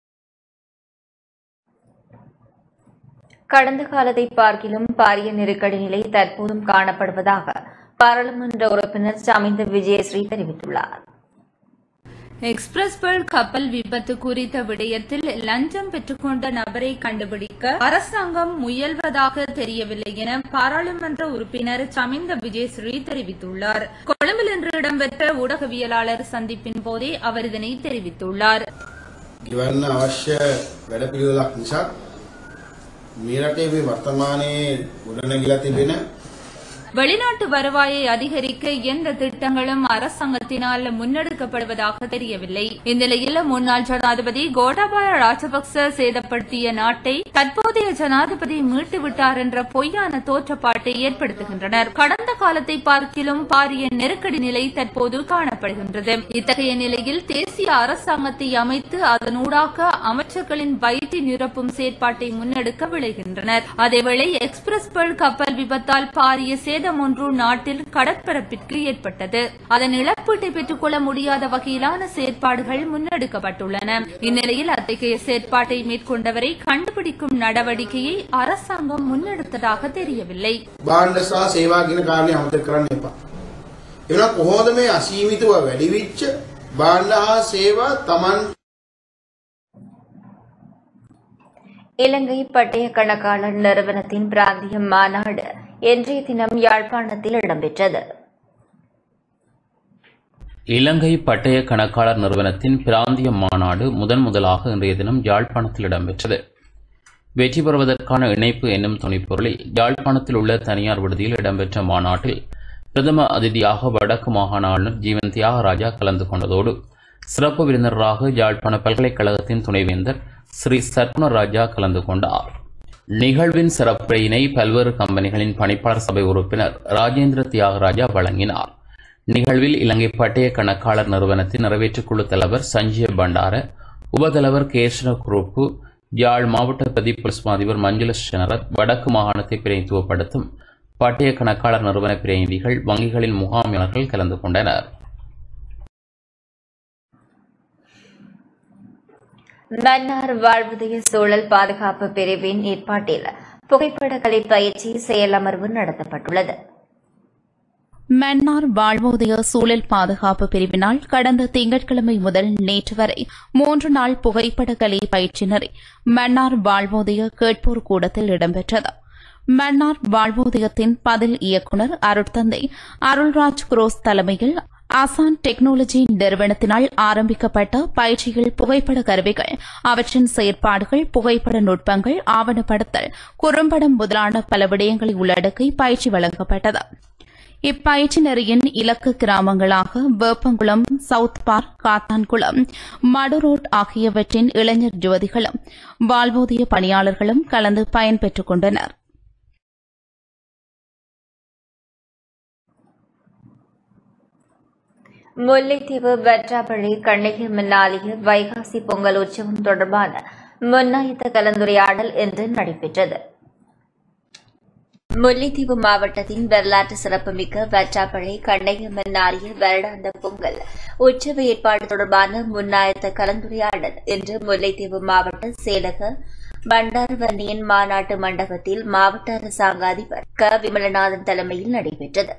கடந்த காலத்தை பார்க்கிலும் பாரிய நெருக்கடி நிலை தற்போதும் காணப்படுவதாக பாராளுமன்ற உறுப்பினர் சமிந்த விஜயஸ்ரீ தெரிவித்துள்ளார் எக்ஸ்பிரஸ் பேர்ல் கப்பல் விபத்து குறித்த விடயத்தில் லஞ்சம் பெற்றுக்கொண்ட நபரை கண்டுபிடிக்க அரசாங்கம் முயல்வதாக தெரியவில்லை என பாராளுமன்ற உறுப்பினர் சமிந்த விஜயஸ்ரீ தெரிவித்துள்ளார் கொழும்பில் இன்று இடம்பெற்ற ஊடகவியலாளர் சந்திப்பின் போதே அவர் இதனை தெரிவித்துள்ளார் ගෙවන්න අවශ්‍ය වැඩපිළිවෙලක් නිසා මේ රටේ මේ වර්තමානයේ ගොඩනැගිලා තිබෙන வெளிநாட்டு வருவாயை அதிகரிக்க எந்த திட்டங்களும் அரசாங்கத்தினால் முன்னெடுக்கப்படுவதாக தெரியவில்லை இந்நிலையில் முன்னாள் ஜனாதிபதி கோட்டாபாய ராஜபக்ச சேதப்படுத்திய நாட்டை தற்போதைய ஜனாதிபதி மீட்டுவிட்டார் என்ற பொய்யான தோற்றப்பாட்டை ஏற்படுத்துகின்றனர் கடந்த காலத்தை பார்க்கிலும் பாரிய நெருக்கடி நிலை தற்போது காணப்படுகின்றது இத்தகைய நிலையில் தேசிய அரசாங்கத்தை அமைத்து அதனூடாக அமைச்சர்களின் வயிற்று நிரப்பும் செயற்பாட்டை முன்னெடுக்க விளைகின்றனர் அதேவேளை எக்ஸ்பிரஸ் பேர்ல் கப்பல் விபத்தால் பாரிய சேதம் ஒன்று நாட்டில் கடற்பரப்பிற்கு ஏற்பட்டது அதன் இழப்பீட்டை பெற்றுக்கொள்ள முடியாத வகையிலான செயற்பாடுகள் முன்னெடுக்கப்பட்டுள்ளன இந்நிலையில் அத்தகைய செயற்பாட்டை மேற்கொண்டவரை கண்டுபிடிக்கும் நடவடிக்கையை அரசாங்கம் முன்னெடுத்ததாக தெரியவில்லை භාණ්ඩ සහ සේවා කියන කාරණේ අමතක කරන්න එපා. එවනම් කොහොමද මේ අසීමිතව වැඩි වෙච්ච භාණ්ඩ හා සේවා Taman இலங்கை பட்டய கணக்காளர் நிறுவனத்தின் பிராந்திய மாநாடு இன்றைய தினம் யாழ்ப்பாணத்தில் இடம்பெற்றது இலங்கை பட்டய கணக்காளர் நிறுவனத்தின் பிராந்திய மாநாடு முதன் முதலாக இன்றைய தினம் யாழ்ப்பாணத்தில் இடம்பெற்றது வெற்றி பெறுவதற்கான இணைப்பு என்னும் துணைப்பொருளில் யாழ்ப்பாணத்தில் உள்ள தனியார் விடுதியில் இடம்பெற்ற மாநாட்டில் பிரதம அதிதியாக வடக்கு மாகாண ஆளுநர் ஜீவன் தியாகராஜா கலந்து கொண்டதோடு சிறப்பு விருந்தினராக யாழ்ப்பாண பல்கலைக்கழகத்தின் துணைவேந்தர் ஸ்ரீ சர்க்குணர் ராஜா கலந்து கொண்டார் நிகழ்வின் சிறப்புரையினை பல்வேறு கம்பெனிகளின் பணிப்பாளர் சபை உறுப்பினர் ராஜேந்திர தியாகராஜா வழங்கினார் நிகழ்வில் இலங்கை பட்டய கணக்காளர் நிறுவனத்தின் நிறைவேற்றுக்குழு தலைவர் சஞ்சய் பண்டார உபதலைவர் கேசன குரூப்பு யாழ் மாவட்ட பிரதி போலீஸ் மா அதிபர் மஞ்சுள சனரத் வடக்கு மாகாணத்தை பிரதிநிதித்துவப்படுத்தும் பட்டய கணக்காளர் நிறுவன பிரதிநிதிகள் வங்கிகளின் முகாமையாளர்கள் கலந்து கொண்டனர் மன்னார் வாழ்வுதய சூழல் பாதுகாப்பு பிரிவின் ஏற்பாட்டில் புகைப்பட கலை பயிற்சி செயலமர்வு நடத்தப்பட்டுள்ளது மன்னார் வாழ்வோதய சூழல் பாதுகாப்பு பிரிவினால் கடந்த திங்கட்கிழமை முதல் நேற்று வரை மூன்று நாள் புகைப்பட கலை பயிற்சியினரை மன்னார் வாழ்வோதய கேட்போர் கூடத்தில் இடம்பெற்றது மன்னார் வாழ்வோதயத்தின் பதில் இயக்குநர் அருட்தந்தை அருள்ராஜ் குரோஸ் தலைமையில் ஆசான் டெக்னாலஜி நிறுவனத்தினால் ஆரம்பிக்கப்பட்ட பயிற்சிகள் புகைப்பட கருவிகள் அவற்றின் செயற்பாடுகள் புகைப்பட நுட்பங்கள் ஆவணப்படுத்தல் குறும்படம் முதலான பல விடயங்களை உள்ளடக்கி பயிற்சி வழங்கப்பட்டது இப்பயிற்சி நெறியின் இலக்கு கிராமங்களாக வேப்பங்குளம் சவுத் பார்க் காத்தான்குளம் மடுரோட் ஆகியவற்றின் இளைஞர் யுவதிகளும் வாழ்வோதிய பணியாளர்களும் கலந்து பயன்பெற்றுக் கொண்டனர் முல்லைத்தீவு வெற்றாப்பள்ளி கண்ணகியம்மன் ஆலய வைகாசி பொங்கல் உற்சவம் தொடர்பான முன்னாயத்த கலந்துரையாடல் இன்று நடைபெற்றது முல்லைத்தீவு மாவட்டத்தின் வரலாற்று சிறப்புமிக்க வெற்றாப்பள்ளி கண்ணகியம்மன் ஆலய வருடாந்த பொங்கல் உற்சவ ஏற்பாடு தொடர்பான முன்னாயத்த கலந்துரையாடல் இன்று முல்லைத்தீவு மாவட்ட சேலக பண்டாரவன்னியன் மாநாட்டு மண்டபத்தில் மாவட்ட அரசாங்க அதிபர் க விமலநாதன் தலைமையில் நடைபெற்றது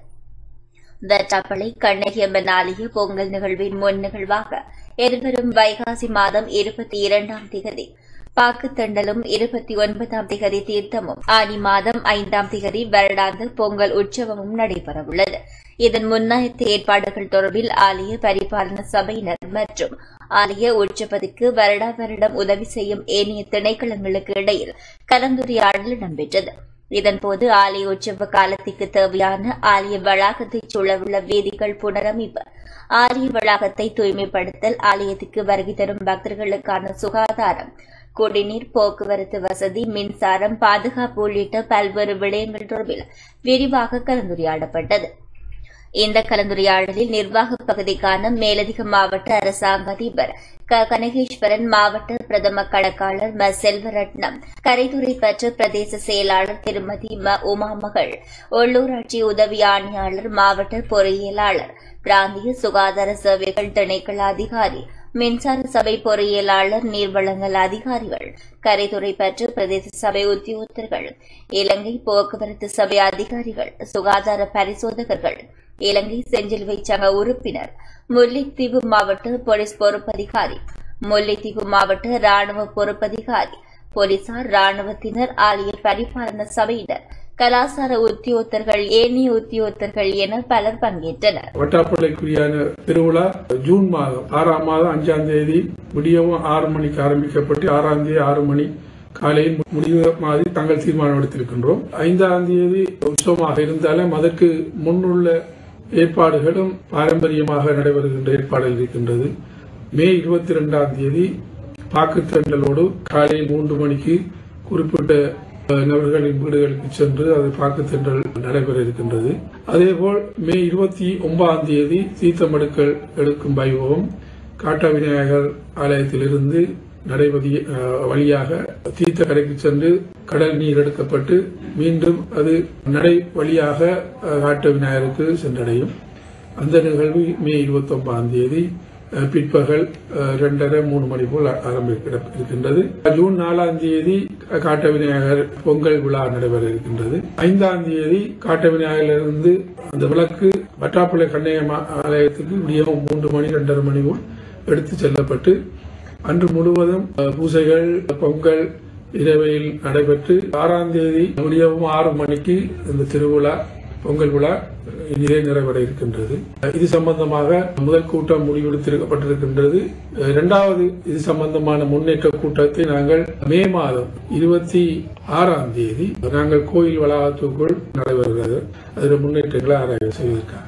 வெற்றாப்பளை கண்ணகியம்மன் ஆலய பொங்கல் நிகழ்வின் முன் நிகழ்வாக எதிர்வரும் வைகாசி மாதம் இருபத்தி இரண்டாம் திகதி பாக்குத்தண்டலும் இருபத்தி ஒன்பதாம் திகதி தீர்த்தமும் ஆனி மாதம் ஐந்தாம் திகதி வருடாந்த பொங்கல் உற்சவமும் நடைபெறவுள்ளது இதன் முன்னாயத்த ஏற்பாடுகள் தொடர்பில் ஆலய பரிபாலன சபையினர் மற்றும் ஆலய உற்சவத்துக்கு வருடா வருடம் உதவி செய்யும் ஏனைய திணைக்களங்களுக்கு இடையில் கலந்துரையாடல் இடம்பெற்றது இதன்போது ஆலய உற்சவ காலத்திற்கு தேவையான ஆலய வளாகத்தைச் சூழவுள்ள வீதிகள் புனரமைப்பு ஆலய வளாகத்தை தூய்மைப்படுத்தல் ஆலயத்துக்கு வருகை தரும் பக்தர்களுக்கான சுகாதாரம் குடிநீர் போக்குவரத்து வசதி மின்சாரம் பாதுகாப்பு உள்ளிட்ட பல்வேறு விடயங்கள் தொடர்பில் விரிவாக கலந்துரையாடப்பட்டது இந்த கலந்துரையாடலில் நிர்வாக பகுதிக்கான மேலதிக மாவட்ட அரசாங்க அதிபர் க கனகேஸ்வரன் மாவட்ட பிரதம கணக்காளர் ம செல்வரட்னம் கரைத்துறை பெற்ற பிரதேச செயலாளர் திருமதி ம உமாமகள் உள்ளூராட்சி உதவி ஆணையாளர் மாவட்ட பொறியியலாளர் பிராந்திய சுகாதார சேவைகள் திணைக்கள அதிகாரி மின்சார சபை பொறியியலாளர் நீர்வளங்கள் அதிகாரிகள் கரைத்துறை பெற்ற பிரதேச சபை உத்தியோகத்தர்கள் இலங்கை போக்குவரத்து சபை அதிகாரிகள் சுகாதார பரிசோதகர்கள் இலங்கை செஞ்சிலுவை சங்க உறுப்பினர் முல்லைத்தீவு மாவட்ட போலீஸ் பொறுப்பதிகாரி முல்லைத்தீவு மாவட்ட ராணுவ பொறுப்பதிகாரி போலீசார் ராணுவத்தினர் ஆலய பரிபாலன சபையினர் கலாசார உத்தியோகத்தர்கள் ஏனைய உத்தியோகத்தர்கள் என பலர் பங்கேற்றனர் வட்டாப்பள்ளிக்குரியான திருவிழா ஜூன் மாதம் ஆறாம் மாதம் அஞ்சாம் தேதி விடியவும் ஆறு மணிக்கு ஆரம்பிக்கப்பட்டு ஆறாம் தேதி ஆறு மணி காலையில் முடிவு மாதிரி தாங்கள் தீர்மானம் எடுத்திருக்கின்றோம் ஐந்தாம் தேதி உற்சவமாக இருந்தாலும் அதற்கு முன்னுள்ள ஏற்பாடுகளும் பாரம்பரியமாக நடைபெறுகின்ற ஏற்பாடுகள் இருக்கின்றது மே இருபத்தி ரெண்டாம் தேதி பாக்குத்தண்டலோடு காலை மூன்று மணிக்கு குறிப்பிட்ட நபர்களின் வீடுகளுக்கு சென்று அது பாக்குத்தண்டல் நடைபெற இருக்கின்றது அதேபோல் மே இருபத்தி ஒன்பதாம் தேதி தீர்த்தமெடுக்கல் எடுக்கும் வைபவம் காட்டா விநாயகர் ஆலயத்திலிருந்து நடைபெறிய வழியாக தீர்த்த கரைக்கு சென்று கடல் நீர் எடுக்கப்பட்டு மீண்டும் அது நடை வழியாக காட்டு விநாயகருக்கு சென்றடையும் அந்த நிகழ்வு மே இருபத்தி ஒன்பதாம் தேதி பிற்பகல் இரண்டரை மூணு மணி போல் ஆரம்பிக்க இருக்கின்றது ஜூன் நாலாம் தேதி காட்ட விநாயகர் பொங்கல் விழா நடைபெற இருக்கின்றது ஐந்தாம் தேதி காட்ட விநாயகரிலிருந்து அந்த விளக்கு வட்டாப்புளை கண்ணையம் ஆலயத்துக்கு விடியம் மூன்று மணி இரண்டரை மணி போல் எடுத்து செல்லப்பட்டு அன்று முழுவதும் பூசைகள் பொங்கல் இரவையில் நடைபெற்று ஆறாம் தேதி விடியவும் ஆறு மணிக்கு இந்த திருவிழா பொங்கல் விழா இதே நிறைவட இருக்கின்றது இது சம்பந்தமாக முதல் கூட்டம் முடிவெடுத்திருக்கப்பட்டிருக்கின்றது இரண்டாவது இது சம்பந்தமான முன்னேற்ற கூட்டத்தை நாங்கள் மே மாதம் இருபத்தி ஆறாம் தேதி நாங்கள் கோயில் வளாகத்துக்குள் நடைபெறுகிறது அதில் முன்னேற்றங்களை ஆராய்ச்சி செய்வதற்காக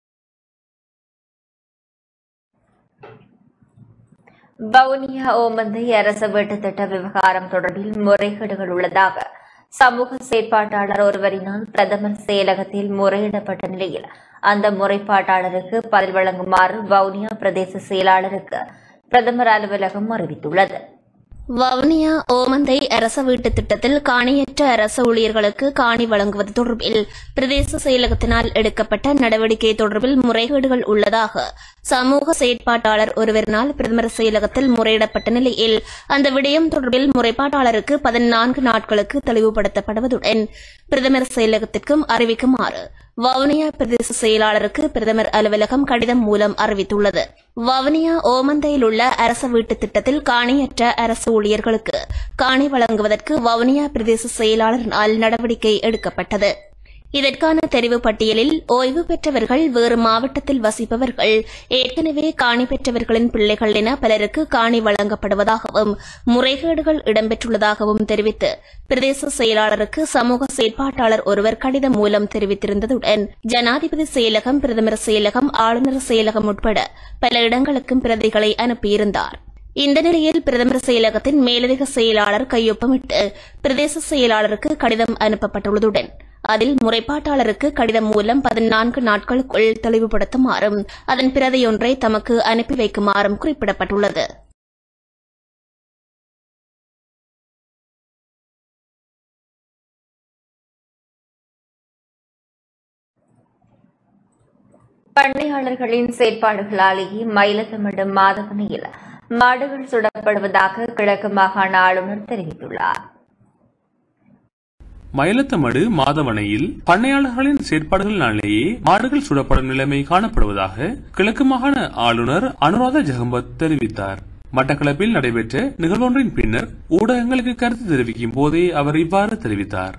வவுனியா ஓமந்தை அரசு வீட்டு திட்ட விவகாரம் தொடர்பில் முறைகேடுகள் உள்ளதாக சமூக செயற்பாட்டாளர் ஒருவரினால் பிரதமர் செயலகத்தில் முறையிடப்பட்ட நிலையில் அந்த முறைப்பாட்டாளருக்கு பதில் வழங்குமாறு வவுனியா பிரதேச செயலாளருக்கு பிரதமர் அலுவலகம் அறிவித்துள்ளது வவுனியா ஓமந்தை அரச வீட்டு திட்டத்தில் காணியற்ற அரச ஊழியர்களுக்கு காணி வழங்குவது தொடர்பில் பிரதேச செயலகத்தினால் எடுக்கப்பட்ட நடவடிக்கை தொடர்பில் முறைகேடுகள் உள்ளதாக சமூக செயற்பாட்டாளர் ஒருவரினால் பிரதமர் செயலகத்தில் முறையிடப்பட்ட நிலையில் அந்த விடயம் தொடர்பில் முறைப்பாட்டாளருக்கு பதினான்கு நாட்களுக்கு தெளிவுபடுத்தப்படுவதுடன் பிரதமர் செயலகத்திற்கும் அறிவிக்குமாறு வவுனியா பிரதேச செயலாளருக்கு பிரதமர் அலுவலகம் கடிதம் மூலம் அறிவித்துள்ளது வவுனியா ஓமந்தையில் உள்ள அரச வீட்டு திட்டத்தில் காணியற்ற அரசு ஊழியர்களுக்கு காணி வழங்குவதற்கு வவுனியா பிரதேச செயலாளரினால் நடவடிக்கை எடுக்கப்பட்டது இதற்கான தெரிவு பட்டியலில் ஓய்வு பெற்றவர்கள் வேறு மாவட்டத்தில் வசிப்பவர்கள் ஏற்கனவே காணி பெற்றவர்களின் பிள்ளைகள் என பலருக்கு காணி வழங்கப்படுவதாகவும் முறைகேடுகள் இடம்பெற்றுள்ளதாகவும் தெரிவித்து பிரதேச செயலாளருக்கு சமூக செயற்பாட்டாளர் ஒருவர் கடிதம் மூலம் தெரிவித்திருந்ததுடன் ஜனாதிபதி செயலகம் பிரதமர் செயலகம் ஆளுநர் செயலகம் உட்பட பல இடங்களுக்கும் பிரதிகளை அனுப்பியிருந்தார் இந்த நிலையில் பிரதமர் செயலகத்தின் மேலதிக செயலாளர் கையொப்பமிட்டு பிரதேச செயலாளருக்கு கடிதம் அனுப்பப்பட்டுள்ளதுடன் அதில் முறைப்பாட்டாளருக்கு கடிதம் மூலம் பதினான்கு நாட்களுக்குள் தெளிவுபடுத்துமாறும் அதன் பிரதியொன்றை தமக்கு அனுப்பி வைக்குமாறும் குறிப்பிடப்பட்டுள்ளது பண்ணையாளர்களின் செயற்பாடுகளாலேயே மயிலத்தமிடும் மாதவனையில் மாடுகள் சுடப்படுவதாக கிழக்கு மாகாண ஆளுநர் தெரிவித்துள்ளார் மயிலத்தமடு மாதவனையில் பண்ணையாளர்களின் செயற்பாடுகளினாலேயே மாடுகள் சுடப்படும் நிலைமை காணப்படுவதாக கிழக்கு மாகாண ஆளுநர் அனுராதா ஜெகம்பத் தெரிவித்தார் மட்டக்களப்பில் நடைபெற்ற நிகழ்வொன்றின் பின்னர் ஊடகங்களுக்கு கருத்து தெரிவிக்கும் போதே அவர் இவ்வாறு தெரிவித்தார்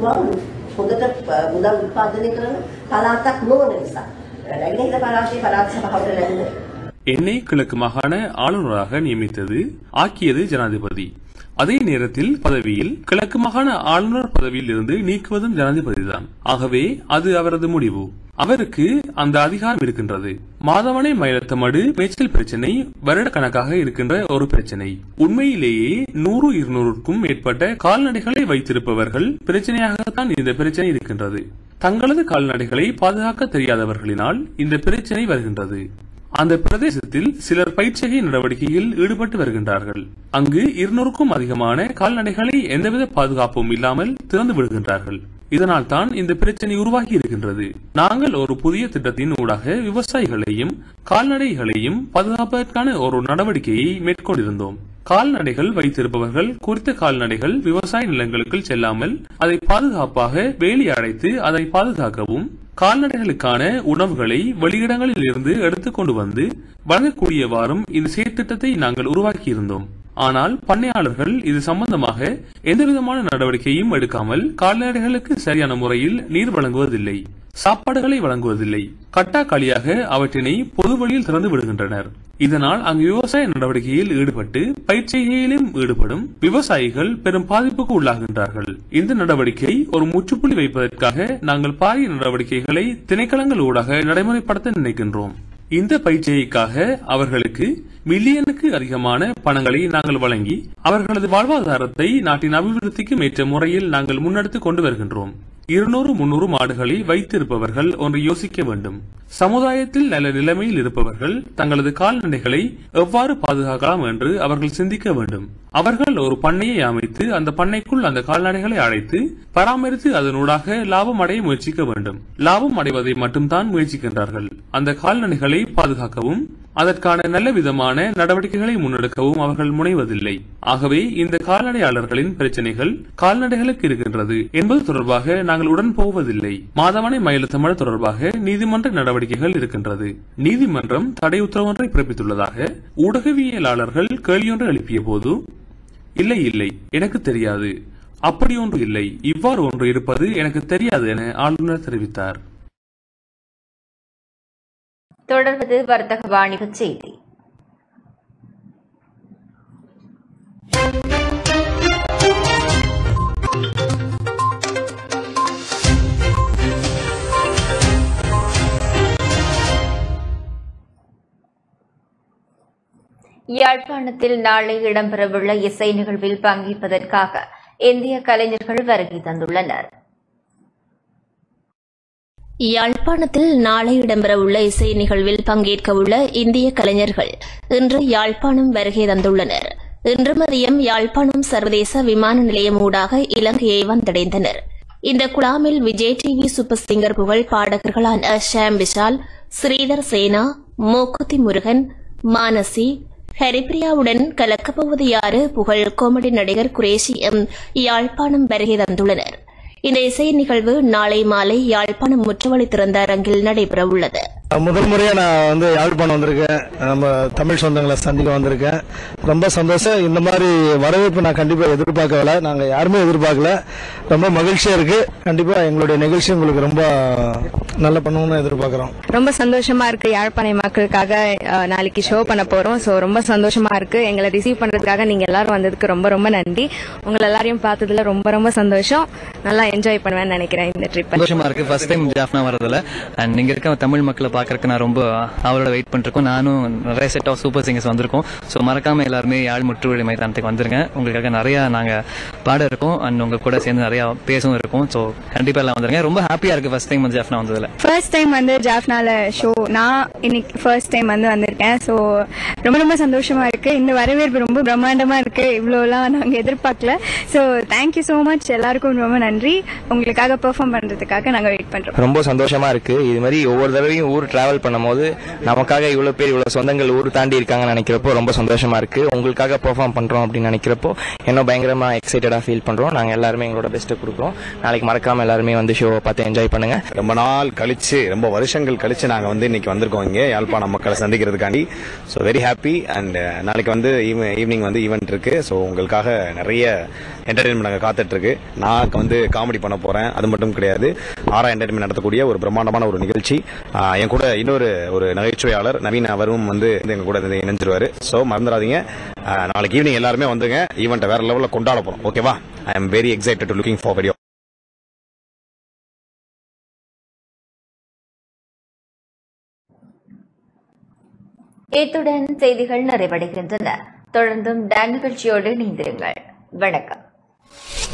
හොඳට මුදල් උත්පාදනය කරන පළාතක් නොවන නිසා නැගෙනහිර පළාතේ පළාත් සභාවට ලැබුණේ என்னை கிழக்கு மாகாண ஆளுநராக நியமித்தது ஆக்கியது ஜனாதிபதி அதே நேரத்தில் பதவியில் கிழக்கு மாகாண ஆளுநர் பதவியில் இருந்து நீக்குவதும் ஜனாதிபதிதான் ஆகவே அது அவரது முடிவு அவருக்கு அந்த அதிகாரம் இருக்கின்றது மாதவனை மயிலத்தமடு மேய்ச்சல் பிரச்சனை வருட கணக்காக இருக்கின்ற ஒரு பிரச்சனை உண்மையிலேயே நூறு இருநூறுக்கும் மேற்பட்ட கால்நடைகளை வைத்திருப்பவர்கள் பிரச்சனையாகத்தான் இந்த பிரச்சனை இருக்கின்றது தங்களது கால்நடைகளை பாதுகாக்க தெரியாதவர்களினால் இந்த பிரச்சனை வருகின்றது அந்த பிரதேசத்தில் சிலர் பயிற்சிகை நடவடிக்கையில் ஈடுபட்டு வருகின்றார்கள் அங்கு இருநூறுக்கும் அதிகமான கால்நடைகளை எந்தவித பாதுகாப்பும் இல்லாமல் திறந்து விடுகின்றார்கள் இதனால் தான் இந்த பிரச்சனை உருவாகி இருக்கின்றது நாங்கள் ஒரு புதிய திட்டத்தின் ஊடாக விவசாயிகளையும் கால்நடைகளையும் பாதுகாப்பதற்கான ஒரு நடவடிக்கையை மேற்கொண்டிருந்தோம் கால்நடைகள் வைத்திருப்பவர்கள் குறித்த கால்நடைகள் விவசாய நிலங்களுக்குள் செல்லாமல் அதை பாதுகாப்பாக வேலி அடைத்து அதை பாதுகாக்கவும் கால்நடைகளுக்கான உணவுகளை வெளியிடங்களில் இருந்து எடுத்துக் கொண்டு வந்து வழங்கக்கூடியவாறும் இந்த செயற்திட்டத்தை நாங்கள் உருவாக்கியிருந்தோம் ஆனால் பண்ணையாளர்கள் இது சம்பந்தமாக எந்தவிதமான நடவடிக்கையும் எடுக்காமல் கால்நடைகளுக்கு சரியான முறையில் நீர் வழங்குவதில்லை சாப்பாடுகளை வழங்குவதில்லை கட்டாக்காலியாக அவற்றினை பொது வழியில் திறந்து விடுகின்றனர் இதனால் அங்கு விவசாய நடவடிக்கையில் ஈடுபட்டு பயிற்சியிலும் ஈடுபடும் விவசாயிகள் பெரும் பாதிப்புக்கு உள்ளாகின்றார்கள் இந்த நடவடிக்கை ஒரு முற்றுப்புள்ளி வைப்பதற்காக நாங்கள் பாரிய நடவடிக்கைகளை திணைக்களங்கள் ஊடாக நடைமுறைப்படுத்த நினைக்கின்றோம் இந்த பயிற்சியைக்காக அவர்களுக்கு மில்லியனுக்கு அதிகமான பணங்களை நாங்கள் வழங்கி அவர்களது வாழ்வாதாரத்தை நாட்டின் அபிவிருத்திக்கு ஏற்ற முறையில் நாங்கள் முன்னெடுத்துக் கொண்டு வருகின்றோம் இருநூறு முன்னூறு மாடுகளை வைத்திருப்பவர்கள் ஒன்று யோசிக்க வேண்டும் சமுதாயத்தில் நல்ல நிலைமையில் இருப்பவர்கள் தங்களது கால்நடைகளை எவ்வாறு பாதுகாக்கலாம் என்று அவர்கள் சிந்திக்க வேண்டும் அவர்கள் ஒரு பண்ணையை அமைத்து அந்த பண்ணைக்குள் அந்த கால்நடைகளை அழைத்து பராமரித்து அதனூடாக லாபம் அடைய முயற்சிக்க வேண்டும் லாபம் அடைவதை மட்டும்தான் முயற்சிக்கின்றார்கள் அந்த கால்நடைகளை பாதுகாக்கவும் அதற்கான நல்ல விதமான நடவடிக்கைகளை முன்னெடுக்கவும் அவர்கள் முனைவதில்லை ஆகவே இந்த கால்நடையாளர்களின் பிரச்சனைகள் கால்நடைகளுக்கு இருக்கின்றது என்பது தொடர்பாக நாங்கள் உடன் போவதில்லை மாதவனை மயிலத்தமிழ் தொடர்பாக நீதிமன்ற நடவடிக்கைகள் இருக்கின்றது நீதிமன்றம் தடை உத்தரவொன்றை பிறப்பித்துள்ளதாக ஊடகவியலாளர்கள் கேள்வியொன்று எழுப்பிய போது இல்லை இல்லை எனக்கு தெரியாது அப்படி ஒன்று இல்லை இவ்வாறு ஒன்று இருப்பது எனக்கு தெரியாது என ஆளுநர் தெரிவித்தார் தொடர்வது வர்த்தக வாணிப செய்தி யாழ்ப்பாணத்தில் நாளை இடம்பெறவுள்ள இசை நிகழ்வில் பங்கேற்பதற்காக இந்திய கலைஞர்கள் வருகை தந்துள்ளனர் யாழ்ப்பாணத்தில் நாளை இடம்பெறவுள்ள இசை நிகழ்வில் பங்கேற்கவுள்ள இந்திய கலைஞர்கள் இன்று யாழ்ப்பாணம் வருகை தந்துள்ளனர் இன்று மதியம் யாழ்ப்பாணம் சர்வதேச விமான நிலையம் ஊடாக இலங்கையை வந்தடைந்தனர் இந்த குழாமில் விஜய் டிவி சூப்பர் சிங்கர் புகழ் பாடகர்களான ஷாம் விஷால் ஸ்ரீதர் சேனா மூக்குத்தி முருகன் மானசி ஹரிப்ரியாவுடன் கலக்கப்போவது யாரு புகழ் கோமடி நடிகர் குரேஷியும் யாழ்ப்பாணம் வருகை தந்துள்ளனர் இந்த இசை நிகழ்வு நாளை மாலை யாழ்ப்பாணம் முற்றவழி திறந்த அரங்கில் நடைபெறவுள்ளது முதல் முறையா நான் வந்து யாழ்ப்பாணம் வந்திருக்கேன் நம்ம தமிழ் சொந்தங்களை சந்திக்க வந்திருக்கேன் ரொம்ப சந்தோஷம் இந்த மாதிரி வரவேற்பு நான் கண்டிப்பா எதிர்பார்க்கல நாங்க யாருமே எதிர்பார்க்கல ரொம்ப மகிழ்ச்சியா இருக்கு கண்டிப்பா எங்களுடைய நிகழ்ச்சி உங்களுக்கு ரொம்ப நல்லா பண்ணணும்னு எதிர்பார்க்கிறோம் ரொம்ப சந்தோஷமா இருக்கு யாழ்ப்பாணை மக்களுக்காக அஹ், நாளைக்கு ஷோ பண்ண போறோம் ஸோ ரொம்ப சந்தோஷமா இருக்கு எங்களை ரிசீவ் பண்றதுக்காக நீங்க எல்லாரும் வந்ததுக்கு ரொம்ப ரொம்ப நன்றி உங்களை எல்லாரையும் பார்த்ததுல ரொம்ப ரொம்ப சந்தோஷம் நல்லா என்ஜாய் பண்ணுவேன்னு நினைக்கிறேன் இந்த ட்ரிப் சந்தோஷமா இருக்கு ஃபர்ஸ்ட் டைம் ஜாஃப்னா வரதுல அண்ட் இங்க இருக்க தமிழ் மக்களை பாக்குறதுக்கு நான் ரொம்ப அவளோட வெயிட் பண்ணிருக்கோம் நானும் நிறைய செட் ஆஃப் சூப்பர் சிங்கர்ஸ் வந்திருக்கோம் ஸோ மறக்காம எல்லாருமே யாழ் முற்றுவழி மைதானத்துக்கு வந்துருங்க உங்களுக்காக நிறைய நாங்க பாட இருக்கோம் அண்ட் உங்க கூட சேர்ந்து நிறைய பேசவும் இருக்கும் ஸோ கண்டிப்பா எல்லாம் வந்துருங்க ரொம்ப ஹாப்பியா இருக்கு ஃபர்ஸ்ட் டைம் வந்து ஜாஃப்னா வந்ததுல ஃபர்ஸ்ட் டைம் வந்து ஜாஃப்னால ஷோ நான் இன்னைக்கு ஃபர்ஸ்ட் டைம் வந்து வந்திருக்கேன் ஸோ ரொம்ப ரொம்ப சந்தோஷமா இருக்கு இந்த வரவேற்பு ரொம்ப பிரம்மாண்டமா இருக்கு இவ்வளோலாம் நாங்கள் எதிர்பார்க்கல ஸோ தேங்க்யூ ஸோ மச் எல்லாருக்கும் ரொம்ப நன்றி உங்களுக்காக பெர்ஃபார்ம் பண்றதுக்காக நாங்கள் வெயிட் பண்றோம் ரொம்ப சந்தோஷமா இருக்கு இது மாதிரி ஒவ்வொரு தடவையும் ஊர் டிராவல் பண்ணும்போது நமக்காக இவ்வளவு பேர் இவ்வளவு சொந்தங்கள் ஊர் தாண்டி இருக்காங்கன்னு நினைக்கிறப்போ ரொம்ப சந்தோஷமா இருக்கு உங்களுக்காக பெர்ஃபார்ம் பண்றோம் அப்படின்னு நினைக்கிறப்போ இன்னும் பயங்கரமா எக்ஸைட்டடா ஃபீல் பண்றோம் நாங்க எல்லாருமே எங்களோட பெஸ்ட்டை கொடுக்குறோம் நாளைக்கு மறக்காம எல்லாருமே வந்து ஷோவை பார்த்து என்ஜாய் பண்ணுங்க ரொம்ப நாள் கழிச்சு ரொம்ப வருஷங்கள் கழிச்சு நாங்க வந்து இன்னைக்கு வந்திருக்கோம் இங்க யாழ்ப்பாணம் மக்களை சந்திக்கிறதுக்காண்டி ஸோ வெரி ஹாப்பி அண்ட் நாளைக்கு வந்து ஈவினிங் வந்து ஈவெண்ட் இருக்கு ஸோ உங்களுக்காக நிறைய என்டர்டைன்மெண்ட் நாங்கள் காத்துட்டு இருக்கு நான் வந்து காமெடி பண்ண போறேன் அது மட்டும் கிடையாது ஆரா என்டர்டைன்மெண்ட் நடத்தக்கூடிய ஒரு பிரம்மாண்டமான ஒரு நிகழ்ச்சி ஆஹ் என் கூட இன்னொரு ஒரு நகைச்சுவையாளர் நவீன் அவரும் வந்து எங்க கூட வந்து இணைஞ்சிருவாரு ஸோ மறந்துடாதீங்க ஆஹ் நாளைக்கு ஈவினிங் எல்லாருமே வந்துங்க ஈவெண்ட்டை வேற லெவலில் கொண்டாட போறோம் ஓகேவா I am very excited to looking for video இத்துடன் செய்திகள் நிறைவடைகின்றன தொடர்ந்தும் டான் நிகழ்ச்சியோடு இணைந்திருங்கள் வணக்கம்